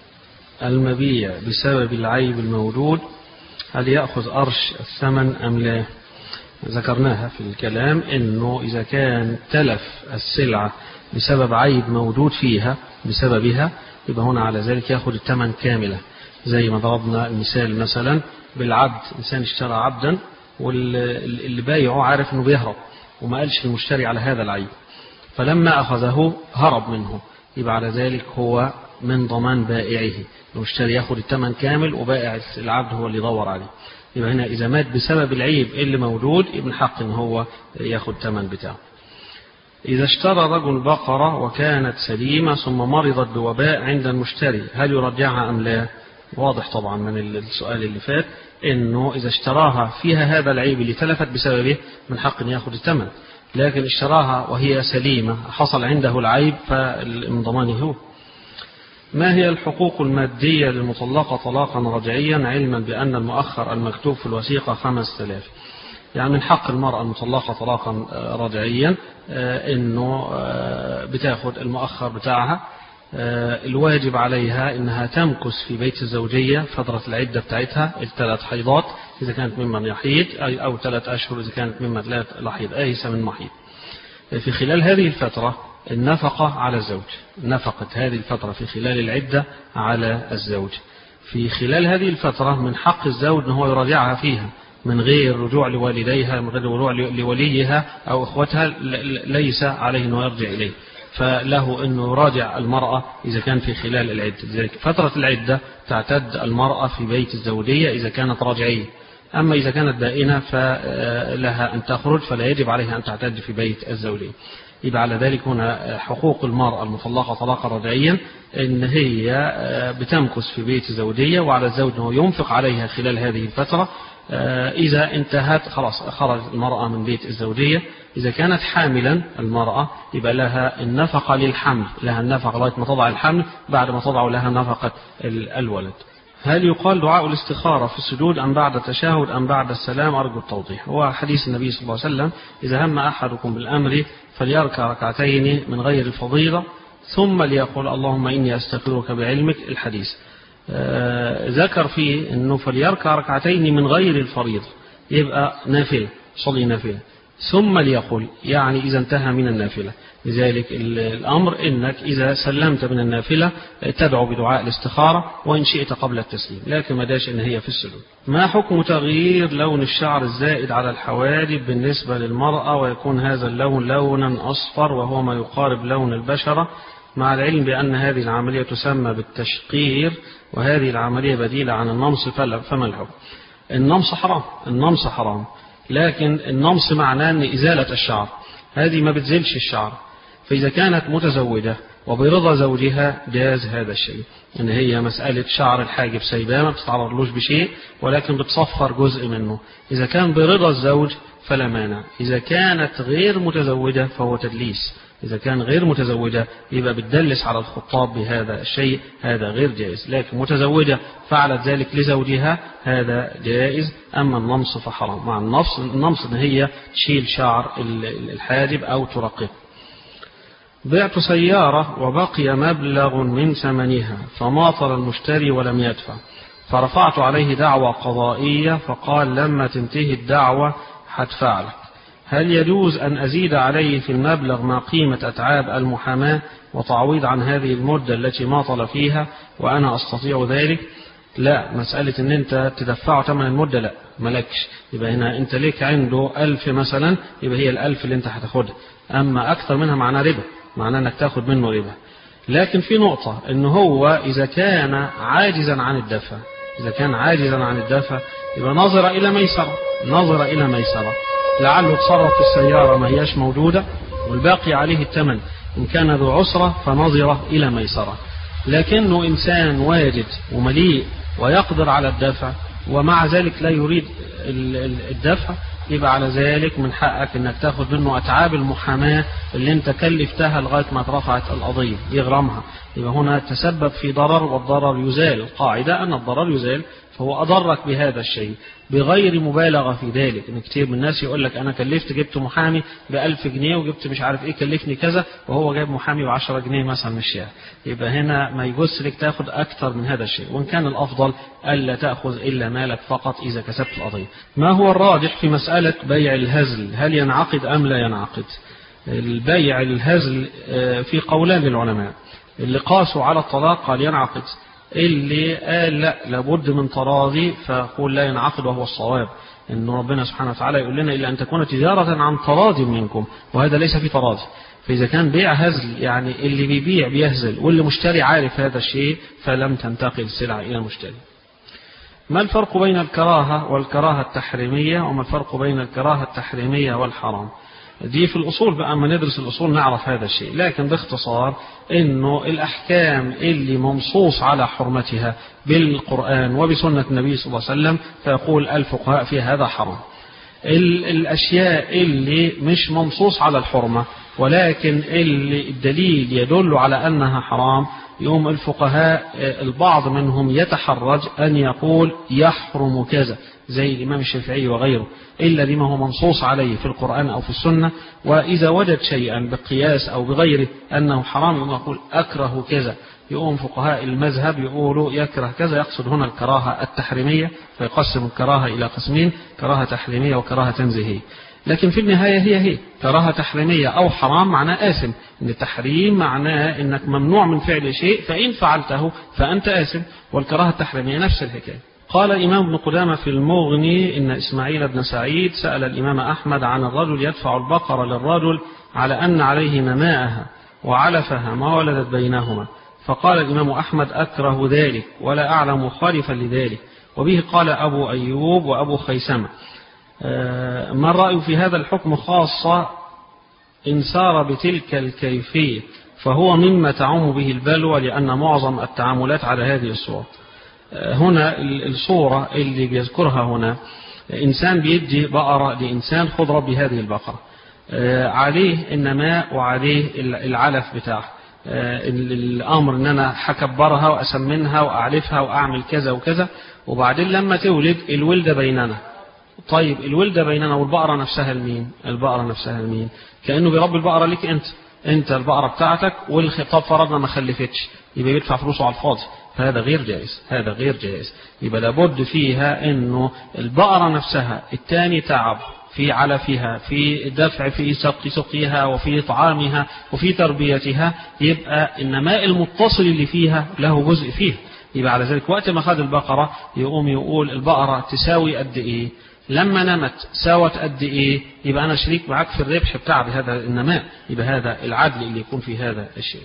المبيع بسبب العيب الموجود هل يأخذ أرش الثمن أم لا ذكرناها في الكلام أنه إذا كان تلف السلعة بسبب عيب موجود فيها بسببها يبقى هنا على ذلك ياخذ الثمن كاملة زي ما ضربنا المثال مثلا بالعبد إنسان اشترى عبدا واللي بايعه عارف انه بيهرب وما قالش للمشتري على هذا العيب فلما أخذه هرب منه يبقى على ذلك هو من ضمان بائعه المشتري ياخذ الثمن كامل وبائع العبد هو اللي يدور عليه يبقى هنا إذا مات بسبب العيب اللي موجود ابن حق ان هو ياخذ الثمن بتاعه إذا اشترى رجل بقرة وكانت سليمة ثم مرضت بوباء عند المشتري هل يرجعها أم لا واضح طبعا من السؤال اللي فات انه اذا اشتراها فيها هذا العيب اللي تلفت بسببه من حق ان ياخذ الثمن لكن اشتراها وهي سليمة حصل عنده العيب فمن ضمانه هو ما هي الحقوق المادية للمطلقة طلاقا رجعيا علما بأن المؤخر المكتوب في الوثيقة خمس تلاف يعني من حق المرأة المطلقة طلاقا رجعيا انه بتاخد المؤخر بتاعها الواجب عليها انها تمكث في بيت الزوجية فترة العدة بتاعتها الثلاث حيضات اذا كانت ممن يحيض او ثلاث اشهر اذا كانت ممن لا يحيض ايس من محيض في خلال هذه الفترة النفقة على الزوج نفقة هذه الفترة في خلال العدة على الزوج في خلال هذه الفترة من حق الزوج أنه يراجعها فيها من غير رجوع لوالديها من غير رجوع لوليها أو إخوتها ليس عليه أنه يرجع إليه فله أنه يراجع المرأة إذا كان في خلال العدة لذلك فترة العدة تعتد المرأة في بيت الزوجية إذا كانت راجعية أما إذا كانت بائنة فلها أن تخرج فلا يجب عليها أن تعتد في بيت الزوجية يبقى على ذلك هنا حقوق المرأة المطلقة طلاقا رجعيا إن هي بتمكث في بيت زوجية وعلى الزوج أنه ينفق عليها خلال هذه الفترة إذا انتهت خلاص خرج المرأة من بيت الزوجية إذا كانت حاملا المرأة يبقى لها النفقة للحمل لها النفقة لغاية ما تضع الحمل بعد ما تضع لها نفقة الولد هل يقال دعاء الاستخارة في السجود أم بعد التشهد أم بعد السلام أرجو التوضيح هو حديث النبي صلى الله عليه وسلم إذا هم أحدكم بالأمر فليركع ركعتين من غير الفضيلة ثم ليقول اللهم إني أستغفرك بعلمك الحديث آه ذكر فيه أنه فليركع ركعتين من غير الفريضة يبقى نافلة صلي نافلة ثم ليقول يعني إذا انتهى من النافلة لذلك الأمر إنك إذا سلمت من النافلة تدعو بدعاء الاستخارة وإن شئت قبل التسليم لكن ما داش إن هي في السجود ما حكم تغيير لون الشعر الزائد على الحواجب بالنسبة للمرأة ويكون هذا اللون لونا أصفر وهو ما يقارب لون البشرة مع العلم بأن هذه العملية تسمى بالتشقير وهذه العملية بديلة عن النمص فما الحكم النمص حرام النمص حرام لكن النمص معناه أن إزالة الشعر هذه ما بتزيلش الشعر فإذا كانت متزوجة وبرضا زوجها جاز هذا الشيء ان هي مسألة شعر الحاجب سايباه ما بتتعرضلوش بشيء ولكن بتصفر جزء منه إذا كان برضا الزوج فلا مانع إذا كانت غير متزوجة فهو تدليس إذا كان غير متزوجة يبقى بتدلس على الخطاب بهذا الشيء هذا غير جائز لكن متزوجة فعلت ذلك لزوجها هذا جائز أما النمص فحرام مع النمص النمص إن هي تشيل شعر الحاجب أو ترققه بعت سيارة وبقي مبلغ من ثمنها فماطل المشتري ولم يدفع فرفعت عليه دعوى قضائية فقال لما تنتهي الدعوة هدفع لك هل يجوز أن أزيد عليه في المبلغ ما قيمة أتعاب المحاماة وتعويض عن هذه المدة التي ماطل فيها وأنا أستطيع ذلك لا مسألة أن أنت تدفعه ثمن المدة لا ملكش يبقى هنا أنت ليك عنده ألف مثلا يبقى هي الألف اللي أنت هتاخدها أما أكثر منها معناه ربا معناه أنك تاخد منه ربا لكن في نقطة أن هو إذا كان عاجزا عن الدفع إذا كان عاجزا عن الدفع يبقى نظر إلى ميسرة نظر إلى ميسرة لعله تصرف في السيارة ما هياش موجودة والباقي عليه الثمن إن كان ذو عسرة فنظر إلى ميسرة لكنه إنسان واجد ومليء ويقدر على الدفع ومع ذلك لا يريد الدفع يبقى على ذلك من حقك انك تاخد منه اتعاب المحاماة اللي انت كلفتها لغاية ما اترفعت القضية يغرمها يبقى هنا تسبب في ضرر والضرر يزال القاعدة ان الضرر يزال فهو أضرك بهذا الشيء بغير مبالغة في ذلك إن كتير من الناس يقول لك أنا كلفت جبت محامي بألف جنيه وجبت مش عارف إيه كلفني كذا وهو جايب محامي بعشرة جنيه مثلا من الشارع يبقى هنا ما يجوز لك تاخد أكثر من هذا الشيء وإن كان الأفضل ألا تأخذ إلا مالك فقط إذا كسبت القضية ما هو الراجح في مسألة بيع الهزل هل ينعقد أم لا ينعقد البيع الهزل في قولان للعلماء اللي قاسوا على الطلاق قال ينعقد اللي قال لا لابد من تراضي فقول لا ينعقد وهو الصواب ان ربنا سبحانه وتعالى يقول لنا الا ان تكون تجاره عن تراض منكم وهذا ليس في تراضي فاذا كان بيع هزل يعني اللي بيبيع بيهزل واللي مشتري عارف هذا الشيء فلم تنتقل السلعه الى المشتري ما الفرق بين الكراهه والكراهه التحريميه وما الفرق بين الكراهه التحريميه والحرام دي في الأصول بقى أما ندرس الأصول نعرف هذا الشيء لكن باختصار أنه الأحكام اللي منصوص على حرمتها بالقرآن وبسنة النبي صلى الله عليه وسلم فيقول الفقهاء في هذا حرام الأشياء اللي مش منصوص على الحرمة ولكن اللي الدليل يدل على أنها حرام يوم الفقهاء البعض منهم يتحرج أن يقول يحرم كذا زي الإمام الشافعي وغيره إلا لما هو منصوص عليه في القرآن أو في السنة وإذا وجد شيئا بقياس أو بغيره أنه حرام يقوم يقول أكره كذا يقوم فقهاء المذهب يقولوا يكره كذا يقصد هنا الكراهة التحريمية فيقسم الكراهة إلى قسمين كراهة تحريمية وكراهة تنزيهية لكن في النهاية هي هي كراهة تحريمية أو حرام معناه آثم إن التحريم معناه إنك ممنوع من فعل شيء فإن فعلته فأنت آثم والكراهة التحريمية نفس الحكاية قال الإمام ابن قدامة في المغني إن إسماعيل بن سعيد سأل الإمام أحمد عن الرجل يدفع البقرة للرجل على أن عليه نماءها وعلفها ما ولدت بينهما فقال الإمام أحمد أكره ذلك ولا أعلم مخالفا لذلك وبه قال أبو أيوب وأبو خيسمة ما الرأي في هذا الحكم خاصة إن سار بتلك الكيفية فهو مما تعم به البلوى لأن معظم التعاملات على هذه الصورة هنا الصورة اللي بيذكرها هنا إنسان بيدي بقرة لإنسان خذ ربي هذه البقرة عليه النماء وعليه العلف بتاعه الأمر أن أنا هكبرها وأسمنها وأعلفها وأعمل كذا وكذا وبعدين لما تولد الولدة بيننا طيب الولدة بيننا والبقرة نفسها لمين البقرة نفسها لمين كأنه بيربي البقرة ليك أنت أنت البقرة بتاعتك والخطاب فرضنا ما خلفتش يبقى بيدفع فلوسه على الفاضي فهذا غير جائز هذا غير جائز يبقى لابد فيها انه البقرة نفسها التاني تعب في علفها في دفع في سق سقيها وفي طعامها وفي تربيتها يبقى النماء المتصل اللي فيها له جزء فيه يبقى على ذلك وقت ما خد البقرة يقوم يقول البقرة تساوي قد ايه لما نمت ساوت قد ايه يبقى انا شريك معاك في الربح بتاع هذا النماء يبقى هذا العدل اللي يكون في هذا الشيء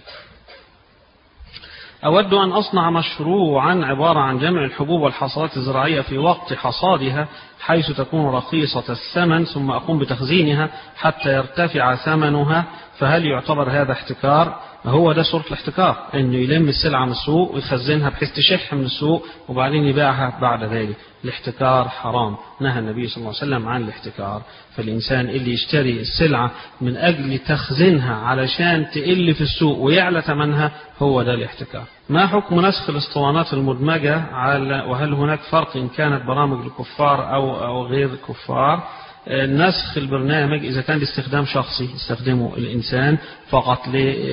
أود أن أصنع مشروعا عبارة عن جمع الحبوب والحصاد الزراعية في وقت حصادها حيث تكون رخيصة الثمن ثم أقوم بتخزينها حتى يرتفع ثمنها فهل يعتبر هذا احتكار؟ هو ده صورة الاحتكار انه يلم السلعة من السوق ويخزنها بحيث تشح من السوق وبعدين يبيعها بعد ذلك الاحتكار حرام نهى النبي صلى الله عليه وسلم عن الاحتكار فالإنسان اللي يشتري السلعة من أجل تخزينها علشان تقل في السوق ويعلى ثمنها هو ده الاحتكار ما حكم نسخ الاسطوانات المدمجة على وهل هناك فرق إن كانت برامج الكفار أو أو غير الكفار نسخ البرنامج إذا كان لاستخدام شخصي يستخدمه الإنسان فقط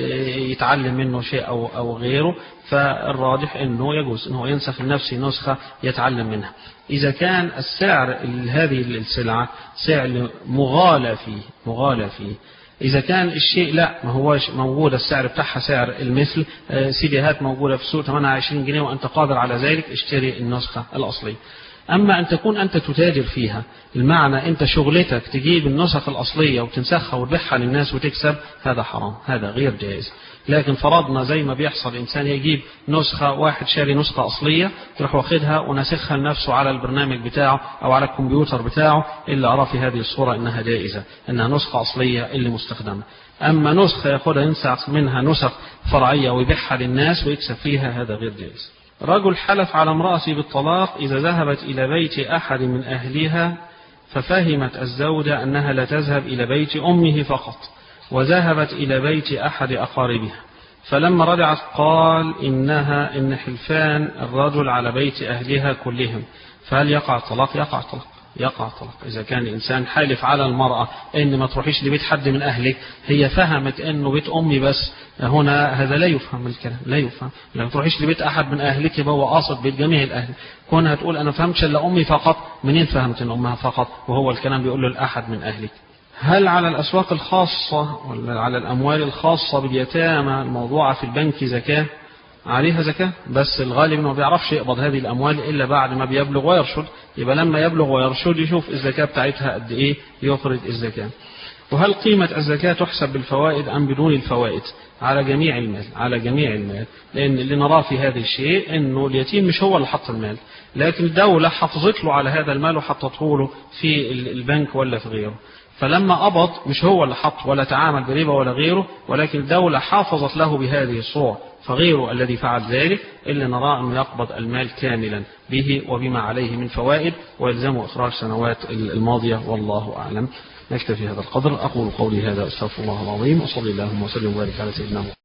ليتعلم منه شيء أو, أو غيره فالراجح أنه يجوز أنه ينسخ لنفسه نسخة يتعلم منها إذا كان السعر هذه السلعة سعر مغالى فيه مغالى فيه إذا كان الشيء لا ما هوش موجود السعر بتاعها سعر المثل سيديهات موجودة في السوق ثمنها 20 جنيه وأنت قادر على ذلك اشتري النسخة الأصلية أما أن تكون أنت تتاجر فيها المعنى أنت شغلتك تجيب النسخ الأصلية وتنسخها وتبيعها للناس وتكسب هذا حرام هذا غير جائز لكن فرضنا زي ما بيحصل إنسان يجيب نسخة واحد شاري نسخة أصلية يروح واخدها وناسخها لنفسه على البرنامج بتاعه أو على الكمبيوتر بتاعه إلا أرى في هذه الصورة إنها جائزة إنها نسخة أصلية اللي مستخدمة أما نسخة ياخدها ينسخ منها نسخ فرعية ويبيعها للناس ويكسب فيها هذا غير جائز رجل حلف على امرأته بالطلاق إذا ذهبت إلى بيت أحد من أهلها ففهمت الزوجة أنها لا تذهب إلى بيت أمه فقط وذهبت إلى بيت أحد أقاربها فلما رجعت قال إنها إن حلفان الرجل على بيت أهلها كلهم فهل يقع الطلاق يقع الطلاق يقع الطلاق إذا كان الإنسان حالف على المرأة إن ما تروحيش لبيت حد من أهلك هي فهمت إنه بيت أمي بس هنا هذا لا يفهم الكلام لا يفهم لما تروحيش لبيت أحد من أهلك يبقى هو قاصد بيت جميع الأهل كونها تقول أنا فهمتش إلا أمي فقط منين فهمت إن أمها فقط وهو الكلام بيقول له الأحد من أهلك هل على الأسواق الخاصة ولا على الأموال الخاصة باليتامى الموضوعة في البنك زكاة عليها زكاة بس الغالب انه ما بيعرفش يقبض هذه الاموال الا بعد ما بيبلغ ويرشد يبقى لما يبلغ ويرشد يشوف الزكاة بتاعتها قد ايه يخرج الزكاة وهل قيمة الزكاة تحسب بالفوائد أم بدون الفوائد على جميع المال على جميع المال لأن اللي نراه في هذا الشيء أنه اليتيم مش هو اللي حط المال لكن الدولة حفظت له على هذا المال وحطته له في البنك ولا في غيره فلما قبض مش هو اللي حط ولا تعامل بربا ولا غيره ولكن الدولة حافظت له بهذه الصور فغيره الذي فعل ذلك إلا نرى أنه يقبض المال كاملا به وبما عليه من فوائد ويلزمه إخراج سنوات الماضية والله أعلم نكتفي هذا القدر أقول قولي هذا أستغفر الله العظيم وصلي اللهم وسلم وبارك على سيدنا محمد